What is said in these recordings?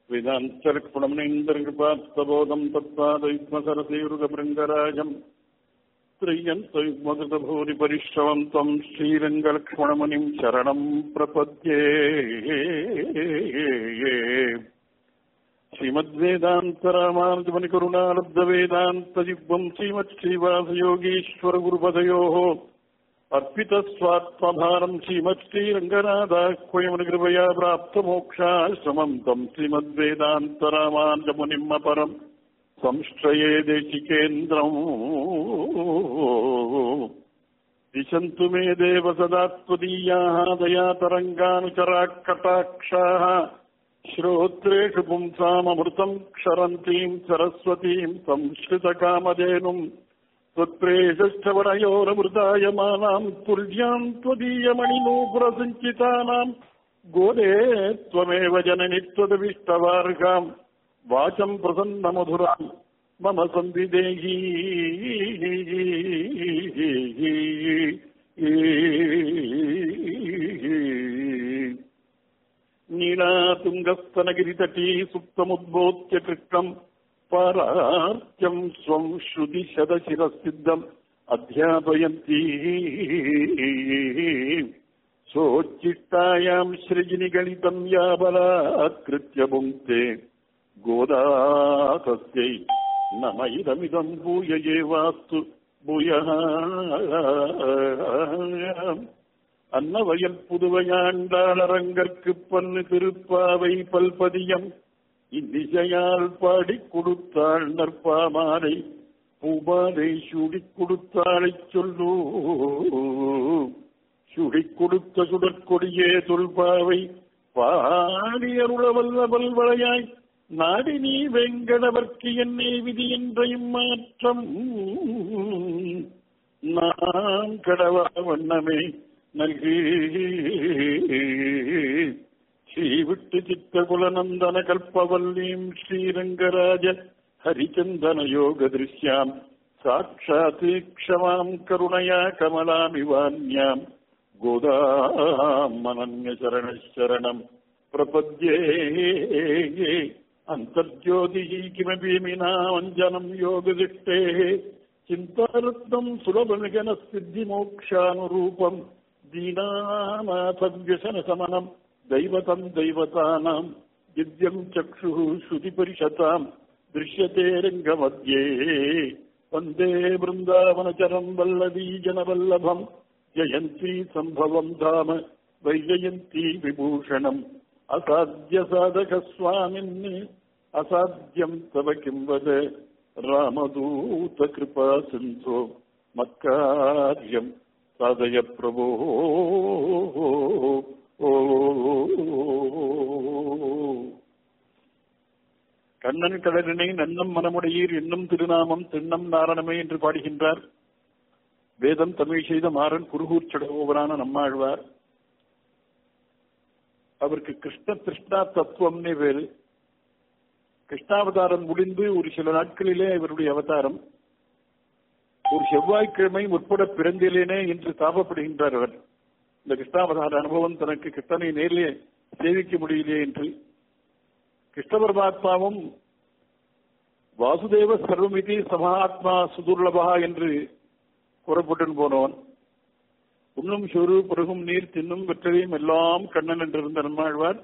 वेदान्तलक्ष्मणमनीन्द्रकृपात्तबोधम् तत्पादयुग्मसरसेरुगभृङ्गराजम् त्रियन्तयुग्मकृतभूरि परिश्रवम् त्वम् श्रीरङ्गलक्ष्मणमुनिम् शरणम् प्रपद्ये श्रीमद्वेदान्तरामानुजमनिकरुणालब्धवेदान्तयुग्मम् श्रीमत्श्रीवासयोगीश्वरगुरुपदयोः अर्पितस्वात्मभारम् श्रीमत्श्रीरङ्गनाथाह्वयमनुकृपया प्राप्तमोक्षाश्रमम् तम् श्रीमद्वेदान्तरामानुजमुनिम् अपरम् संश्रये देशिकेन्द्रम् दिशन्तु मे देव सदा त्वदीयाः दयातरङ्गानुचराः कटाक्षाः श्रोत्रेषु पुंसाममृतम् क्षरन्तीम् सरस्वतीम् संश्रितकामधेनुम् त्वत्प्रेषश्चवणयोरमृतायमानाम् तुल्याम् त्वदीयमणिनूपुरसञ्चितानाम् गोदे त्वमेव जननि त्वदविष्टवार्गाम् वाचम् प्रसन्नमधुराम् मम संविदेही नीलातुङ्गस्तनगिरितटी सुप्तमुद्बोध्य कृष्णम् पारार्त्यम् स्वम् श्रुतिशतशिरसिद्धम् अध्यापयन्ती सोच्चिष्टायाम् सृजिनिगणितम् या बलात्कृत्य भुङ्क्ते गोदा तस्यै नम इदमिदम् भूय एवास्तु भूयः அன்னவயல் புதுவையாண்டாளரங்கற்கு பன்னு திருப்பாவை பல்பதியம் இந்நிசையால் பாடிக் கொடுத்தாள் நற்பாமாலை பூமாலை சூடிக் கொடுத்தாளைச் சொல்லு சுடிக் கொடுத்த சுடற்கொடியே தொல்பாவை பாடியருளவல்ல வல்வளையாய் நாடி நீ வெங்கடவர்க்கு என்னை விதி என்றையும் மாற்றம் நான் கடவா வண்ணமே நல்கி ஸ்ரீவிட்டு சித்தகுலநந்தன கல்பவல்லீம் ஸ்ரீரங்கராஜ ஹரிச்சந்தன யோக திருஷ்யாம் சாட்சாத் க்ஷமாம் கருணயா கமலாமிவான்யாம் கோதாம் அனன்ய சரணம் பிரபத்யே अन्तर्ज्योतिः किमपि विनावञ्जनम् योगदिष्टेः चिन्तारत्नम् सुलभनिगनसिद्धिमोक्षानुरूपम् दीनानाथव्यसनसमनम् दैवतम् दैवतानाम् दिव्यम् चक्षुः श्रुतिपरिषताम् दृश्यते रङ्गमध्ये वन्दे वृन्दावनचरम् वल्लवीजनवल्लभम् जयन्ती सम्भवम् धाम वैजयन्ती विभूषणम् असाध्यसाधकस्वामिन् असाध्यम् तव किम् वद रामदूतकृपा सिन्धो मत्कार्यम् साधय प्रभो கண்ணன் கடலினை நன்னம் மனமுடையீர் என்னும் திருநாமம் திண்ணம் நாரணமே என்று பாடுகின்றார் வேதம் தமிழ் செய்த மாறன் குருகூர் சடகோவரான நம்மாழ்வார் அவருக்கு கிருஷ்ண கிருஷ்ணா தத்துவம்னே வேறு கிருஷ்ணாவதாரம் முடிந்து ஒரு சில நாட்களிலே இவருடைய அவதாரம் ஒரு செவ்வாய்க்கிழமை முற்பட பிறந்திலேனே என்று தாபப்படுகின்றார் அவர் இந்த கிருஷ்ணாவதார அனுபவம் தனக்கு கிருஷ்ணனை நேரிலே சேவிக்க முடியலையே என்று கிருஷ்ண பரமாத்மாவும் வாசுதேவ சர்வமிதி சமாத்மா சுதுர்லபா என்று கூறப்பட்டு போனவன் உண்ணும் சொரு புறகும் நீர் தின்னும் வெற்றதையும் எல்லாம் கண்ணன் என்றிருந்த நம்மாழ்வார்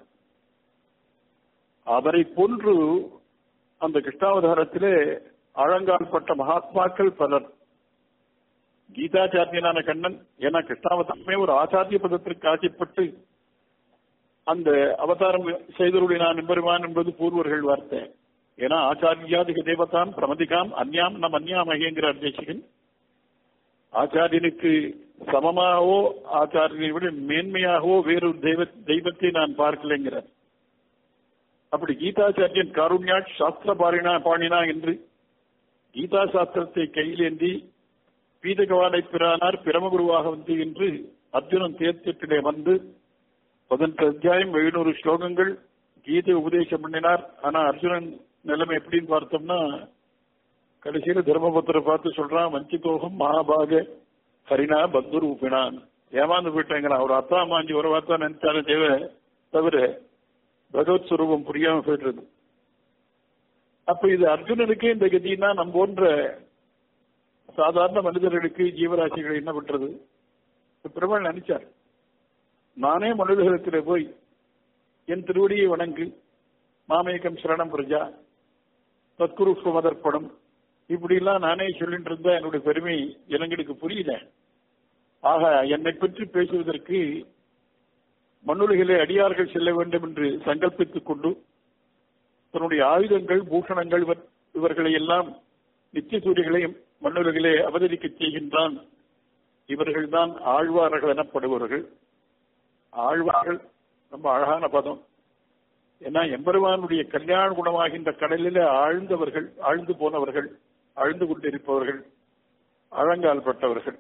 அவரை போன்று அந்த கிருஷ்ணாவதாரத்திலே ஆழங்கால்பட்ட மகாத்மாக்கள் பலர் கீதாச்சாரியனான கண்ணன் ஏன்னா கிருஷ்ணாவதாரமே ஒரு ஆச்சாரிய பதத்திற்கு ஆசைப்பட்டு அந்த அவதாரம் செய்தருடைய எம்பெருமான் என்பது பூர்வர்கள் வார்த்தை ஏன்னா ஆச்சாரியாதிக தேவதாம் பிரமதிகாம் அந்யாம் நம் அந்யாமகேங்கிறார் தேசிகன் ஆச்சாரியனுக்கு சமமாகவோ ஆச்சாரியனை விட மேன்மையாகவோ வேறொரு தெய்வ தெய்வத்தை நான் பார்க்கலைங்கிறார் அப்படி கீதாச்சாரியன் காருண்யா சாஸ்திர பாரினா பாணினா என்று கீதா சாஸ்திரத்தை கையிலேந்தி பீதகவாலை பிறானார் பிரமகுருவாக வந்து என்று அர்ஜுனன் தேர்த்திலே வந்து பதினெட்டு அத்தியாயம் எழுநூறு ஸ்லோகங்கள் கீதை உபதேசம் பண்ணினார் ஆனா அர்ஜுனன் நிலைமை எப்படின்னு பார்த்தோம்னா கடைசியில தர்மபுத்திர பார்த்து சொல்றான் வஞ்சிதோகம் மகாபாக ஹரினா பந்து ரூபினான் ஏமாந்து போயிட்டாங்களா அவர் அத்தா மாஞ்சி ஒரு வார்த்தை நினைச்சாலே தேவை தவிர பகவத் சுரூபம் புரியாம போயிடுறது அப்ப இது அர்ஜுனனுக்கே இந்த கதினா நம் போன்ற சாதாரண மனிதர்களுக்கு ஜீவராசிகளை என்ன பண்றது பெருமாள் நினைச்சார் நானே மனிதர்களிடத்தில் போய் என் திருவடியை வணங்கு மாமேகம் சரணம் பிரஜா தத்குரு சுமதர்ப்பணம் இப்படிலாம் நானே சொல்லிட்டு இருந்தா என்னுடைய பெருமை இளைஞனுக்கு புரியல ஆக என்னை பற்றி பேசுவதற்கு மண்ணுலகிலே அடியார்கள் செல்ல வேண்டும் என்று சங்கல்பித்துக் கொண்டு தன்னுடைய ஆயுதங்கள் பூஷணங்கள் இவர்- இவர்களை எல்லாம் நித்திய சூரியர்களையும் மண்ணுலகிலே அவதரிக்க செய்கின்றான் இவர்கள்தான் ஆழ்வார்கள் எனப்படுபவர்கள் ஆழ்வார்கள் ரொம்ப அழகான பதம் ஏன்னா எம்பெருமானுடைய கல்யாண குணமாகின்ற கடலிலே ஆழ்ந்தவர்கள் ஆழ்ந்து போனவர்கள் ஆழ்ந்து கொண்டிருப்பவர்கள் ஆழங்கால் பட்டவர்கள்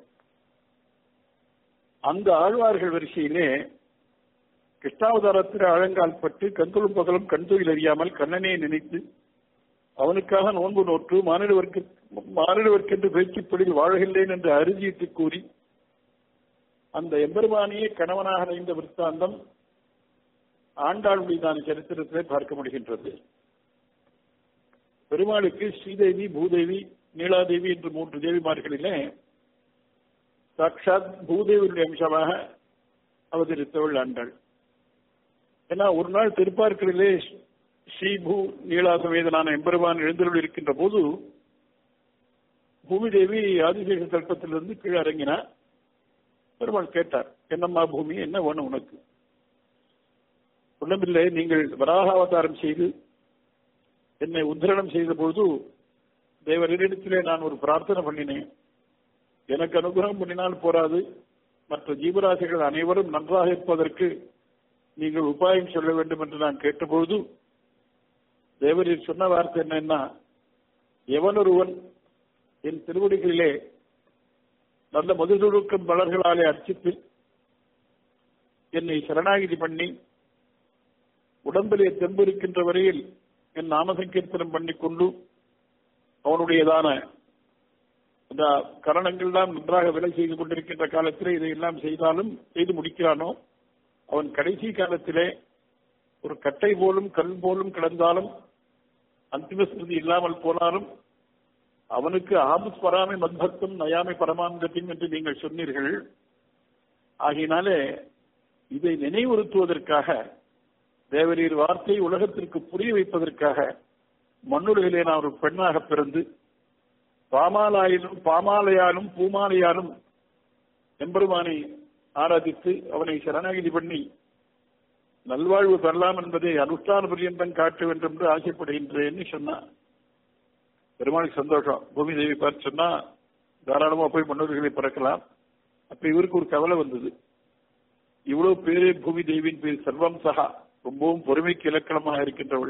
அந்த ஆழ்வார்கள் வரிசையிலே கிருஷ்ணாவதாரத்தில் ஆழங்கால் பட்டு கண்களும் பகலும் கண்தொழில் அறியாமல் கண்ணனை நினைத்து அவனுக்காக நோன்பு நோற்று மானிடவர்க்கு மானிடவர்க்கென்று பேச்சுப்படியில் வாழ்கின்றேன் என்று அறுதியிட்டு கூறி அந்த எம்பெருமானியே கணவனாக அடைந்த விற்த்தாந்தம் ஆண்டாளுடையதான சரித்திரத்திலே பார்க்க முடிகின்றது பெருமாளுக்கு ஸ்ரீதேவி பூதேவி நீலாதேவி என்று மூன்று தேவிமார்களிலே சாட்சாத் பூதேவியுடைய அம்சமாக அவதரித்தவள் ஆண்டாள் ஏன்னா ஒரு நாள் திருப்பார்களிலே ஸ்ரீபூ நீலா சமேதனான எம்பெருமான் எழுந்தருள் இருக்கின்ற போது பூமி தேவி ஆதிசேஷ கல்பத்திலிருந்து கீழே இறங்கினார் பெருமாள் கேட்டார் என்னம்மா பூமி என்ன வேணும் உனக்கு ஒண்ணுமில்லை நீங்கள் வராக அவதாரம் செய்து என்னை உத்தரணம் செய்த பொழுது தேவரிடத்திலே நான் ஒரு பிரார்த்தனை பண்ணினேன் எனக்கு அனுகிரகம் பண்ணினால் போராது மற்ற ஜீவராசிகள் அனைவரும் நன்றாக இருப்பதற்கு நீங்கள் உபாயம் சொல்ல வேண்டும் என்று நான் கேட்டபொழுது தேவரீர் சொன்ன வார்த்தை என்னன்னா எவனொருவன் என் திருவடிகளிலே நல்ல மதுதுடுக்கும் மலர்களாலே அர்ச்சித்து என்னை சரணாகிதி பண்ணி உடம்பிலே தெம்பு இருக்கின்ற வரையில் என் நாமசங்கீர்த்தனம் பண்ணிக்கொண்டு அவனுடையதான இந்த கரணங்கள்லாம் நன்றாக வேலை செய்து கொண்டிருக்கின்ற காலத்திலே இதையெல்லாம் செய்தாலும் செய்து முடிக்கிறானோ அவன் கடைசி காலத்திலே ஒரு கட்டை போலும் கல் போலும் கிடந்தாலும் அந்திம ஸ்ருதி இல்லாமல் போனாலும் அவனுக்கு ஆபத் பராமை மத்பக்தம் நயாமை பரமாங்கத்தின் என்று நீங்கள் சொன்னீர்கள் ஆகையினாலே இதை நினைவுறுத்துவதற்காக தேவரீர் வார்த்தை உலகத்திற்கு புரிய வைப்பதற்காக மண்ணுலகிலே நான் ஒரு பெண்ணாக பிறந்து பாமாலாயிலும் பாமாலையாலும் பூமாலையாலும் எம்பெருமானை ஆராதித்து அவனை சரணாகிதி பண்ணி நல்வாழ்வு பெறலாம் என்பதை அனுஷ்டான பரியந்தம் காட்ட வேண்டும் என்று ஆசைப்படுகின்றேன்னு சொன்னான் பெருமாளுக்கு சந்தோஷம் பூமி தேவி பார்த்து சொன்னா தாராளமா போய் மன்னர்களை பிறக்கலாம் அப்ப இவருக்கு ஒரு கவலை வந்தது இவ்வளவு பேரே பூமி தேவியின் பேர் சர்வம் சகா ரொம்பவும் பொறுமைக்கு இலக்கணமாக இருக்கின்றவள்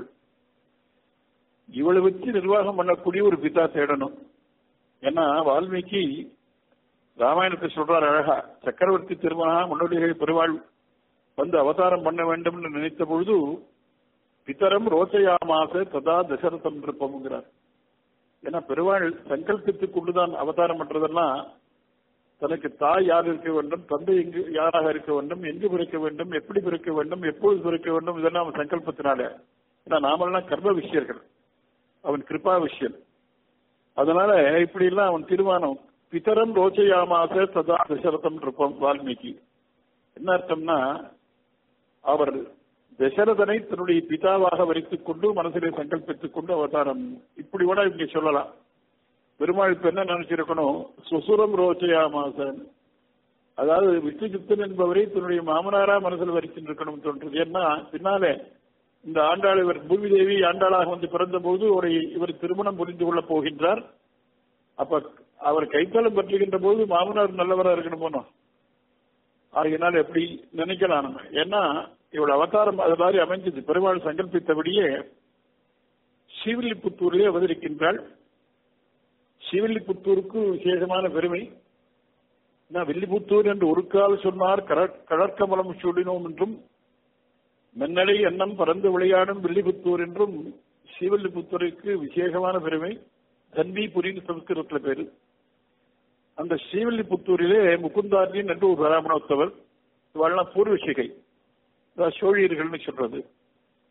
இவளை வச்சு நிர்வாகம் பண்ணக்கூடிய ஒரு பிதா தேடணும் ஏன்னா வால்மீகி ராமாயணத்தை சொல்றார் அழகா சக்கரவர்த்தி திருமணா முன்னோடிகள் பெருவாள் வந்து அவதாரம் பண்ண வேண்டும் என்று நினைத்த பொழுது பித்தரம் ரோச்சையாமாச ததா தசரதம் இருப்போங்கிறார் ஏன்னா பெருவாள் சங்கல்பித்துக் கொண்டுதான் அவதாரம் பண்றதெல்லாம் தனக்கு தாய் யார் இருக்க வேண்டும் தந்தை எங்கு யாராக இருக்க வேண்டும் எங்கு பிறக்க வேண்டும் எப்படி பிறக்க வேண்டும் எப்பொழுது பிறக்க வேண்டும் இதெல்லாம் அவன் சங்கல்பத்தினால ஏன்னா நாமெல்லாம் கர்ம விஷயர்கள் அவன் கிருபா விஷயன் அதனால இப்படி எல்லாம் அவன் தீர்மானம் பிதரம் ரோச்சையாமாச சதா தசரதம் இருப்போம் வால்மீகி என்ன அர்த்தம்னா அவர் தசரதனை தன்னுடைய பிதாவாக வரித்துக் கொண்டு மனசிலே சங்கல்பித்துக் கொண்டு அவதாரம் இப்படி கூட இங்க சொல்லலாம் பெருமாள் இப்ப என்ன நினைச்சிருக்கணும் சுசுரம் ரோச்சையாமாசன் அதாவது விஷ்ணுஜித்தன் என்பவரை தன்னுடைய மாமனாரா மனசில் வரித்திருக்கணும் தோன்றது ஏன்னா பின்னாலே இந்த ஆண்டாள் இவர் பூமி தேவி ஆண்டாளாக வந்து பிறந்த போது ஒரு இவர் திருமணம் புரிந்து கொள்ளப் போகின்றார் அப்ப அவர் கைத்தளம் பற்றுகின்ற போது மாமனார் நல்லவரா இருக்கணும் போனோம் ஆகையினால் எப்படி நினைக்கலாம் நம்ம ஏன்னா இவள் அவதாரம் அது மாதிரி அமைஞ்சது பெருமாள் சங்கல்பித்தபடியே ஸ்ரீவில்லிபுத்தூரிலே அவதரிக்கின்றாள் ஸ்ரீவில்லிபுத்தூருக்கு விசேஷமான பெருமை வில்லிபுத்தூர் என்று ஒரு கால் சொன்னார் கடற்கமலம் சூடினோம் என்றும் மென்னடை எண்ணம் பறந்து விளையாடும் வில்லிபுத்தூர் என்றும் ஸ்ரீவில்லிபுத்தூருக்கு விசேஷமான பெருமை தன்விபுரின்னு சமஸ்கிருதத்துல பேரு அந்த ஸ்ரீவில்லிபுத்தூரிலே முகுந்தார்ஜின் என்று ஒரு பிராமணோத்தவர் இவெல்லாம் பூர்வசிகை சோழியர்கள்னு சொல்றது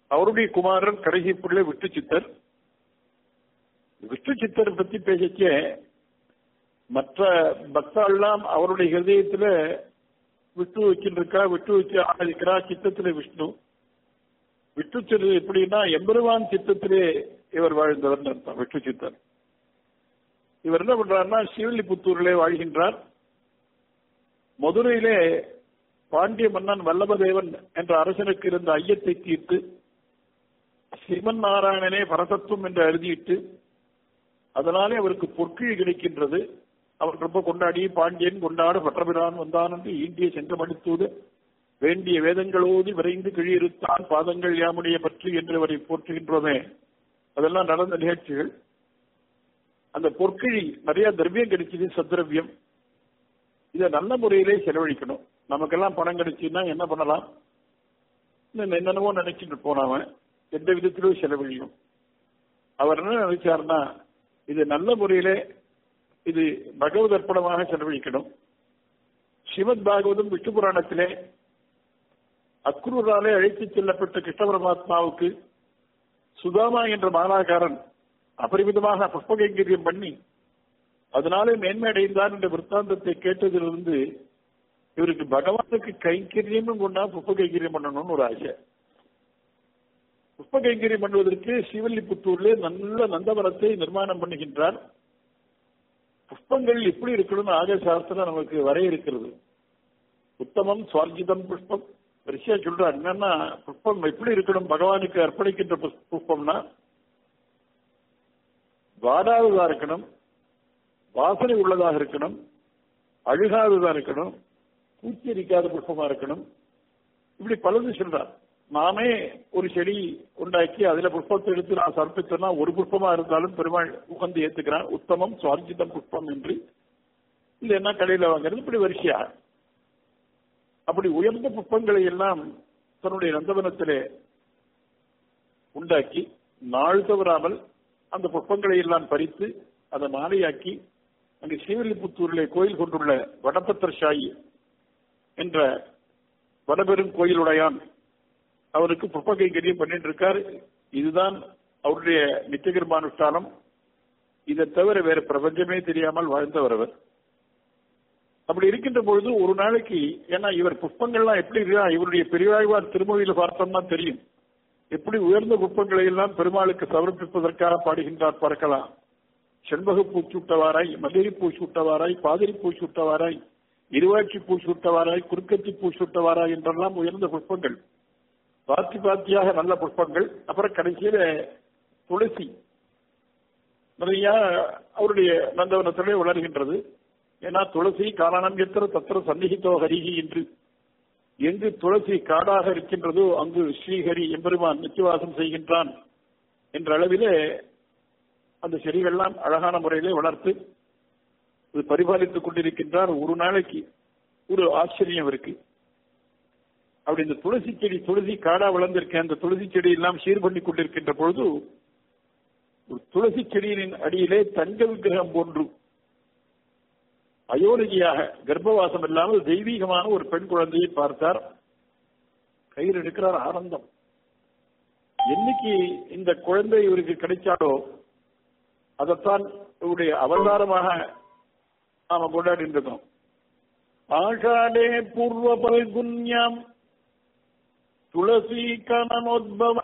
அவருடைய குமாரர் கடைசி பிள்ளை விஷ்ணு சித்தர் விஷ்ணு சித்தர் பத்தி பேசிக்க மற்ற பக்தாள்லாம் அவருடைய ஹிருதயத்துல விட்டு வச்சுருக்கா விட்டு வச்சு ஆராதிக்கிறா சித்தத்திலே விஷ்ணு விட்டு சிறு எப்படின்னா எம்பெருமான் சித்தத்திலே இவர் வாழ்ந்தவர் அர்த்தம் விஷ்ணு சித்தர் இவர் என்ன பண்றாருன்னா சிவல்லிபுத்தூரிலே வாழ்கின்றார் மதுரையிலே பாண்டிய மன்னன் வல்லபதேவன் என்ற அரசனுக்கு இருந்த ஐயத்தை தீர்த்து சிவன் நாராயணனே பரதத்துவம் என்று எழுதியிட்டு அதனாலே அவருக்கு பொற்கிழி கிடைக்கின்றது அவர் ரொம்ப கொண்டாடி பாண்டியன் கொண்டாட பற்றபிரான் வந்தான் என்று ஈண்டிய சென்றமடித்தூது வேண்டிய வேதங்களோதி விரைந்து கிழியிருத்தான் பாதங்கள் யாமுடைய பற்றி என்று அவரை போற்றுகின்றோமே அதெல்லாம் நடந்த நிகழ்ச்சிகள் அந்த பொற்கிழி நிறைய திரவியம் கிடைச்சது சத்ரவியம் இதை நல்ல முறையிலே செலவழிக்கணும் நமக்கெல்லாம் பணம் கிடைச்சுன்னா என்ன பண்ணலாம் என்னென்னவோ நினைச்சிட்டு போனாம எந்த விதத்திலும் செலவழியும் அவர் என்ன நினைச்சாருன்னா இது நல்ல முறையிலே இது பகவத் அர்ப்பணமாக செலவழிக்கணும் ஸ்ரீமத் பாகவதம் விஷ்ணு புராணத்திலே அக்ரூராலே அழைத்துச் செல்லப்பட்ட கிருஷ்ண பரமாத்மாவுக்கு சுதாமா என்ற மாலாகாரன் அபரிமிதமாக புஷ்பகைங்கரியம் பண்ணி அதனாலே மேன்மை அடைந்தார் என்ற விற்த்தாந்தத்தை கேட்டதிலிருந்து இவருக்கு பகவானுக்கு கைங்கரியமும் கொண்டா புஷ்ப கைங்கரியம் பண்ணணும்னு ஒரு ஆசை புஷ்ப கைங்கரியம் பண்ணுவதற்கு சிவல்லிபுத்தூர்ல நல்ல நந்தவனத்தை நிர்மாணம் பண்ணுகின்றார் புஷ்பங்கள் எப்படி இருக்கணும்னு ஆக சாஸ்திரம் நமக்கு வரையறுக்கிறது உத்தமம் சுவார்ஜிதம் புஷ்பம் வரிசையா சொல்றார் என்னன்னா புஷ்பம் எப்படி இருக்கணும் பகவானுக்கு அர்ப்பணிக்கின்ற புஷ்பம்னா வாடாததா இருக்கணும் வாசனை உள்ளதாக இருக்கணும் அழுகாததா இருக்கணும் பூச்சரிக்காத புஷ்பமா இருக்கணும் இப்படி பலது சொல்றார் நாமே ஒரு செடி உண்டாக்கி அதுல புஷ்பத்தை எடுத்து நான் சமர்ப்பித்தோம்னா ஒரு புஷ்பமா இருந்தாலும் பெருமாள் உகந்து ஏத்துக்கிறான் உத்தமம் சுவார்ஜிதம் புஷ்பம் என்று இல்லைன்னா கடையில வாங்குறது இப்படி வரிசையா அப்படி உயர்ந்த புஷ்பங்களை எல்லாம் தன்னுடைய நந்தவனத்திலே உண்டாக்கி நாள் தவறாமல் அந்த புஷ்பங்களை எல்லாம் பறித்து அதை மாலையாக்கி அங்கு ஸ்ரீவில்லிபுத்தூரிலே கோயில் கொண்டுள்ள வடபத்திர சாயி என்ற வடபெரும் கோயிலுடையான் அவருக்கு புஷ்ப கைங்கரியம் பண்ணிட்டு இருக்கார் இதுதான் அவருடைய நித்தியகர்மானுஷ்டானம் இதை தவிர வேற பிரபஞ்சமே தெரியாமல் வாழ்ந்தவர் அவர் அப்படி இருக்கின்ற பொழுது ஒரு நாளைக்கு ஏன்னா இவர் புஷ்பங்கள்லாம் எப்படி இருக்கா இவருடைய பெரியவாழ்வார் திருமொழியில பார்த்தோம்னா தெரியும் எப்படி உயர்ந்த புஷ்பங்களை எல்லாம் பெருமாளுக்கு சமர்ப்பிப்பதற்காக பாடுகின்றார் பார்க்கலாம் செண்பக பூ சூட்டவாராய் மல்லிகை பூ சூட்டவாராய் பாதிரி பூ சூட்டவாராய் இருவாட்சி பூ சூட்டவாராய் குறுக்கத்தி பூ சூட்டவாராய் என்றெல்லாம் உயர்ந்த புஷ்பங்கள் பாத்தி பாத்தியாக நல்ல புஷ்பங்கள் அப்புறம் கடைசியில துளசி நிறைய அவருடைய நந்தவனத்திலே வளர்கின்றது ஏன்னா துளசி காரணம் எத்திர தத்திர சந்நிகித்தோ ஹரிகி என்று எங்கு துளசி காடாக இருக்கின்றதோ அங்கு ஸ்ரீஹரி எம்பெருமான் நித்தியவாசம் செய்கின்றான் என்ற அளவிலே அந்த செடிகள்லாம் அழகான முறையிலே வளர்த்து இது பரிபாலித்துக் கொண்டிருக்கின்றார் ஒரு நாளைக்கு ஒரு ஆச்சரியம் இருக்கு அப்படி இந்த துளசி செடி துளசி காடா வளர்ந்திருக்க அந்த துளசி செடி எல்லாம் சீர் பண்ணி கொண்டிருக்கின்ற பொழுது ஒரு துளசி செடியின் அடியிலே தங்க விக்கிரகம் போன்று அயோனிகையாக கர்ப்பவாசம் இல்லாமல் தெய்வீகமான ஒரு பெண் குழந்தையை பார்த்தார் கையில் எடுக்கிறார் ஆனந்தம் என்னைக்கு இந்த குழந்தை இவருக்கு கிடைச்சாலோ அதைத்தான் இவருடைய அவதாரமாக நாம கொண்டாடி இருக்கோம் ஆஷாடே பூர்வ பல்குன்யாம் துளசி கணனோத்பவம்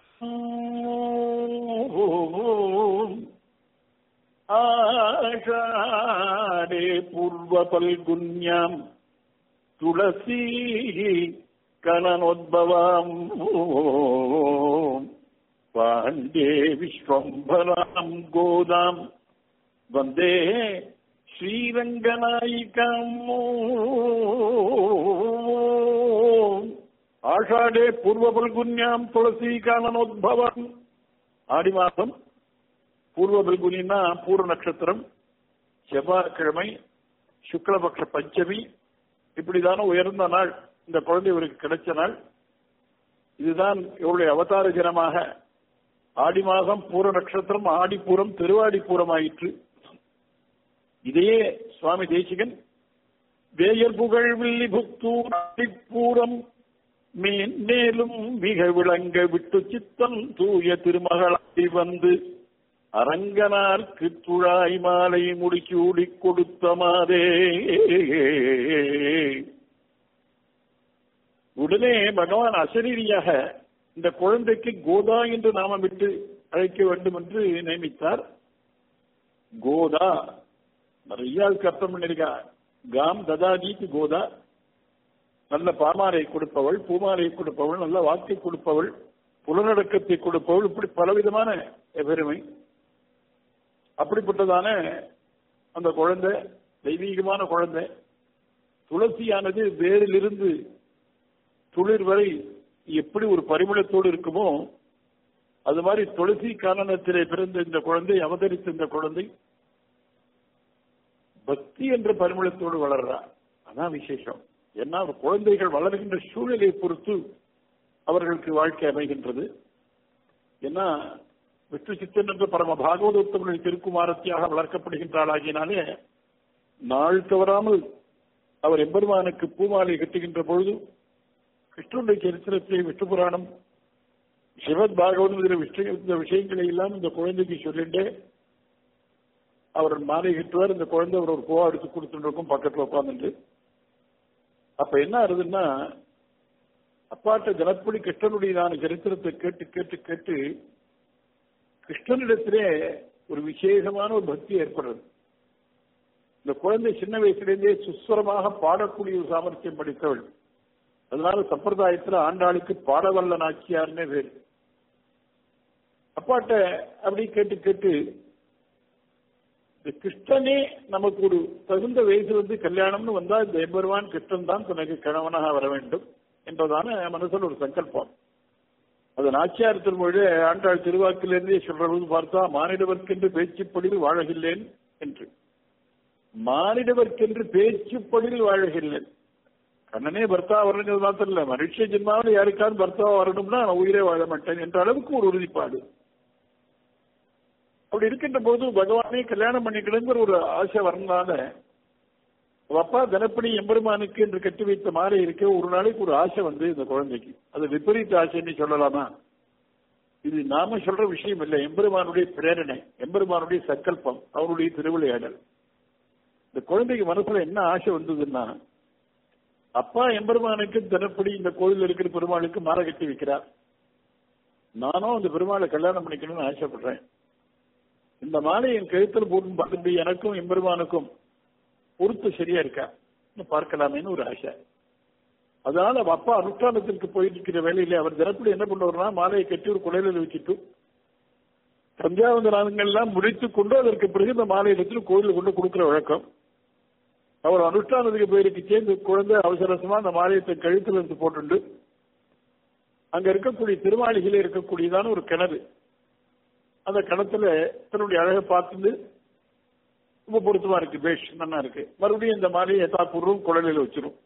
ஆஷாடே பூர்வ பல்குன்யாம் துளசி கணனோத்பவாம் பாண்டே விஸ்வம்பராம் கோதாம் வந்தே ஸ்ரீரங்கநாயிகம் ஆஷாடே பூர்வ பல்குன்யாம் துளசி காலனோத்பவம் ஆடி மாதம் பூர்வ பல்குனின்னா பூர்வ நட்சத்திரம் செவ்வாய்க்கிழமை சுக்லபக்ஷ பஞ்சமி இப்படிதான உயர்ந்த நாள் இந்த குழந்தை இவருக்கு கிடைச்ச நாள் இதுதான் இவருடைய அவதார தினமாக ஆடி மாதம் பூர நட்சத்திரம் ஆடிப்பூரம் திருவாடிப்பூரம் ஆயிற்று இதையே சுவாமி தேசிகன் வேயர் புகழ் வில்லி புத்தூர் ஆடிப்பூரம் மேலும் மிக விளங்க விட்டு சித்தம் தூய திருமகளாய் வந்து அரங்கனார்க்கு துழாய் மாலை முடிச்சூடி கொடுத்த மாதே உடனே பகவான் அசரீரியாக இந்த குழந்தைக்கு கோதா என்று நாமமிட்டு அழைக்க வேண்டும் என்று நியமித்தார் கோதா நிறைய அதுக்கு அர்த்தம் பண்ணிருக்கா காம் ததாதீக்கு கோதா நல்ல பாமாலை கொடுப்பவள் பூமாலை கொடுப்பவள் நல்ல வாக்கை கொடுப்பவள் புலநடக்கத்தை கொடுப்பவள் இப்படி பலவிதமான பெருமை அப்படிப்பட்டதான அந்த குழந்தை தெய்வீகமான குழந்தை துளசியானது வேரிலிருந்து துளிர் வரை எப்படி ஒரு பரிமளத்தோடு இருக்குமோ அது மாதிரி துளசி காரணத்திலே பிறந்த இந்த குழந்தை அவதரித்த இந்த குழந்தை பக்தி என்ற பரிமளத்தோடு வளர்றா அதான் விசேஷம் ஏன்னா குழந்தைகள் வளர்கின்ற சூழலை பொறுத்து அவர்களுக்கு வாழ்க்கை அமைகின்றது ஏன்னா விஷ்ணு சித்தன் என்ற பரம பாகவதோத்தமனின் திருக்குமாரத்தியாக வளர்க்கப்படுகின்றாளாகினாலே நாள் தவறாமல் அவர் எம்பெருமானுக்கு பூமாலை கட்டுகின்ற பொழுது கிருஷ்ணனுடைய சரித்திரத்தை விஷ்ணு புராணம் சிவத் பாகவதம் இதில் விஷய இந்த விஷயங்களை எல்லாம் இந்த குழந்தைக்கு சொல்லிட்டு அவர் மாலை கட்டுவார் இந்த குழந்தை அவர் ஒரு கோவா எடுத்து கொடுத்துட்டு இருக்கும் பக்கத்துல உட்காந்துட்டு அப்ப என்ன ஆகுதுன்னா அப்பாட்ட ஜனப்படி கிருஷ்ணனுடையதான சரித்திரத்தை கேட்டு கேட்டு கேட்டு கிருஷ்ணனிடத்திலே ஒரு விசேஷமான ஒரு பக்தி ஏற்படுறது இந்த குழந்தை சின்ன வயசுலேருந்தே சுஸ்வரமாக பாடக்கூடிய ஒரு சாமர்த்தியம் படித்தவள் அதனால சம்பிரதாயத்துல ஆண்டாளுக்கு பாடவல்ல நாச்சியார்னே பேர் அப்பாட்ட அப்படி கேட்டு கேட்டு இந்த கிருஷ்ணனே நமக்கு ஒரு தகுந்த வயசு வந்து கல்யாணம்னு வந்தா இந்த எம்பெருமான் கிருஷ்ணன் தான் தனக்கு கணவனாக வர வேண்டும் என்பதான மனசில் ஒரு சங்கல்பம் அது நாச்சியார் திருமொழி ஆண்டாள் திருவாக்கிலிருந்தே சொல்றது பார்த்தா மானிடவர்க்கென்று பேச்சுப்படியில் வாழகில்லேன் என்று மானிடவர்க்கென்று பேச்சுப்படியில் வாழகில்லேன் கண்ணனே பர்த்தா வரணுங்கிறது மாத்திரம் இல்ல மனுஷ ஜென்மாவில் யாருக்காவது பர்த்தா வரணும்னா நான் உயிரே வாழ மாட்டேன் என்ற அளவுக்கு ஒரு உறுதிப்பாடு அப்படி இருக்கின்ற போது பகவானே கல்யாணம் பண்ணிக்கணுங்கிற ஒரு ஆசை வரனால அப்பா தினப்படி எம்பெருமானுக்கு என்று கட்டி வைத்த மாலை இருக்க ஒரு நாளைக்கு ஒரு ஆசை வந்து இந்த குழந்தைக்கு அது விபரீத ஆசைன்னு சொல்லலாமா இது நாம சொல்ற விஷயம் இல்லை எம்பெருமானுடைய பிரேரணை எம்பெருமானுடைய சங்கல்பம் அவருடைய திருவிளையாடல் இந்த குழந்தைக்கு மனசுல என்ன ஆசை வந்ததுன்னா அப்பா எம்பெருமானுக்கு தினப்படி இந்த கோயில் இருக்கிற பெருமாளுக்கு மாலை கட்டி வைக்கிறார் நானும் அந்த பெருமாளை கல்யாணம் பண்ணிக்கணும்னு ஆசைப்படுறேன் இந்த மாலை என் கழுத்தில் போட்டு பார்த்துட்டு எனக்கும் எம்பெருமானுக்கும் பொறுத்து சரியா இருக்கா பார்க்கலாமேன்னு ஒரு ஆசை அதனால அவ அப்பா அனுஷ்டானத்திற்கு போயிட்டு இருக்கிற வேலையில அவர் தினப்படி என்ன பண்ணுவார்னா மாலையை கட்டி ஒரு குலையில வச்சுட்டு சந்தியாவந்தனாங்கள்லாம் முடித்துக் கொண்டு அதற்கு பிறகு இந்த மாலை எடுத்து கோயிலுக்கு கொண்டு கொடுக்கிற வழக்கம் அவர் அனுஷ்டானத்துக்கு போயிருக்கே இந்த குழந்தை அவசரமா அந்த மாலையத்தை கழுத்துல இருந்து போட்டுண்டு அங்க இருக்கக்கூடிய திருமாளிகளே இருக்கக்கூடியதான ஒரு கிணறு அந்த கிணத்துல தன்னுடைய அழகை பார்த்துட்டு ரொம்ப பொருத்தமா இருக்கு பேஷ் நல்லா இருக்கு மறுபடியும் இந்த மாலையை எத்தாப்பூர்வம் குழலில் வச்சிரும்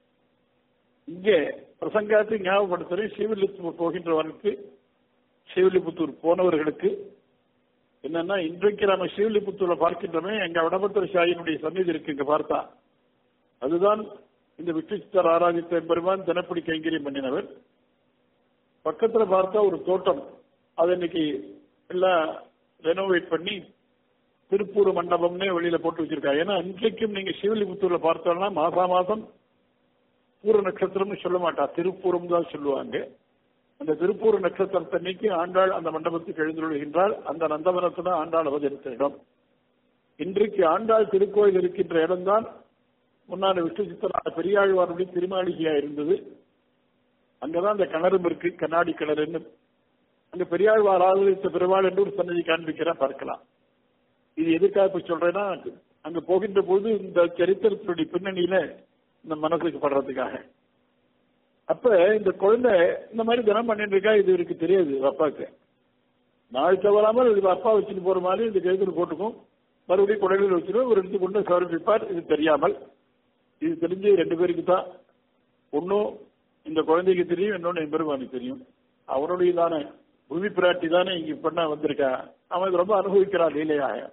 இங்கே பிரசங்காத்தை ஞாபகப்படுத்துறேன் ஸ்ரீவில்லிபுத்தூர் போகின்றவனுக்கு ஸ்ரீவில்லிபுத்தூர் போனவர்களுக்கு என்னன்னா இன்றைக்கு நம்ம ஸ்ரீவில்லிபுத்தூர்ல பார்க்கின்றமே எங்க வடபத்திர சாயினுடைய சந்நிதி இருக்கு இங்க பார்த்தா அதுதான் இந்த விட்டுச்சித்தர் ஆராதித்த பெருமான் தினப்படி கைங்கரியம் பண்ணினவர் பக்கத்துல பார்த்தா ஒரு தோட்டம் அது இன்னைக்கு எல்லாம் ரெனோவேட் பண்ணி திருப்பூர் மண்டபம்னே வெளியில போட்டு வச்சிருக்காங்க ஏன்னா இன்றைக்கும் நீங்க சிவலிபுத்தூர்ல பார்த்தோம்னா மாசா மாசம் பூர நட்சத்திரம்னு சொல்ல மாட்டா திருப்பூரம் தான் சொல்லுவாங்க அந்த திருப்பூர் நட்சத்திரத்தன்னைக்கு ஆண்டாள் அந்த மண்டபத்துக்கு எழுந்துள்ளால் அந்த நந்தவனத்துல ஆண்டாள் அவதரித்த இடம் இன்றைக்கு ஆண்டாள் திருக்கோயில் இருக்கின்ற இடம்தான் முன்னாள் விஷ்ணு சித்தரான பெரியாழ்வாருடைய திருமாளிகையா இருந்தது அங்கதான் அந்த கிணறும் இருக்கு கண்ணாடி கிணறுன்னு அங்க பெரியாழ்வார் ஆதரித்த பெருமாள் என்று ஒரு சன்னதி காண்பிக்கிறா பார்க்கலாம் இது எதுக்காக இப்ப சொல்றேன்னா அங்க போகின்ற போது இந்த சரித்திரத்தினுடைய பின்னணியில இந்த மனசுக்கு படுறதுக்காக அப்ப இந்த குழந்தை இந்த மாதிரி தினம் பண்ணிட்டு இருக்கா இது இவருக்கு தெரியாது அப்பாவுக்கு நாள் தவறாமல் இது அப்பா வச்சுட்டு போற மாதிரி இந்த கைத்தில் போட்டுக்கும் மறுபடியும் குழந்தைகள் வச்சிடும் ஒரு எடுத்து கொண்டு சமர்ப்பிப்பார் இது தெரியாமல் இது தெரிஞ்சு ரெண்டு பேருக்கு தான் ஒன்னும் இந்த குழந்தைக்கு தெரியும் இன்னொன்னு எம்பெருமானுக்கு தெரியும் அவனுடைய தானே புவி பிராட்டி தானே இங்க பண்ண வந்திருக்கா அவன் ரொம்ப அனுபவிக்கிறான் லீலையாக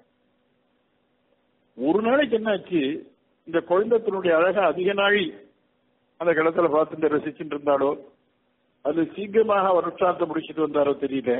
ஒரு நாளைக்கு என்னாச்சு இந்த குழந்தை தன்னுடைய அழகா அதிக நாளி அந்த கிணத்துல பார்த்துட்டு ரசிச்சுட்டு இருந்தாலோ அது சீக்கிரமாக அவர் உற்சாகத்தை முடிச்சிட்டு வந்தாரோ தெரியல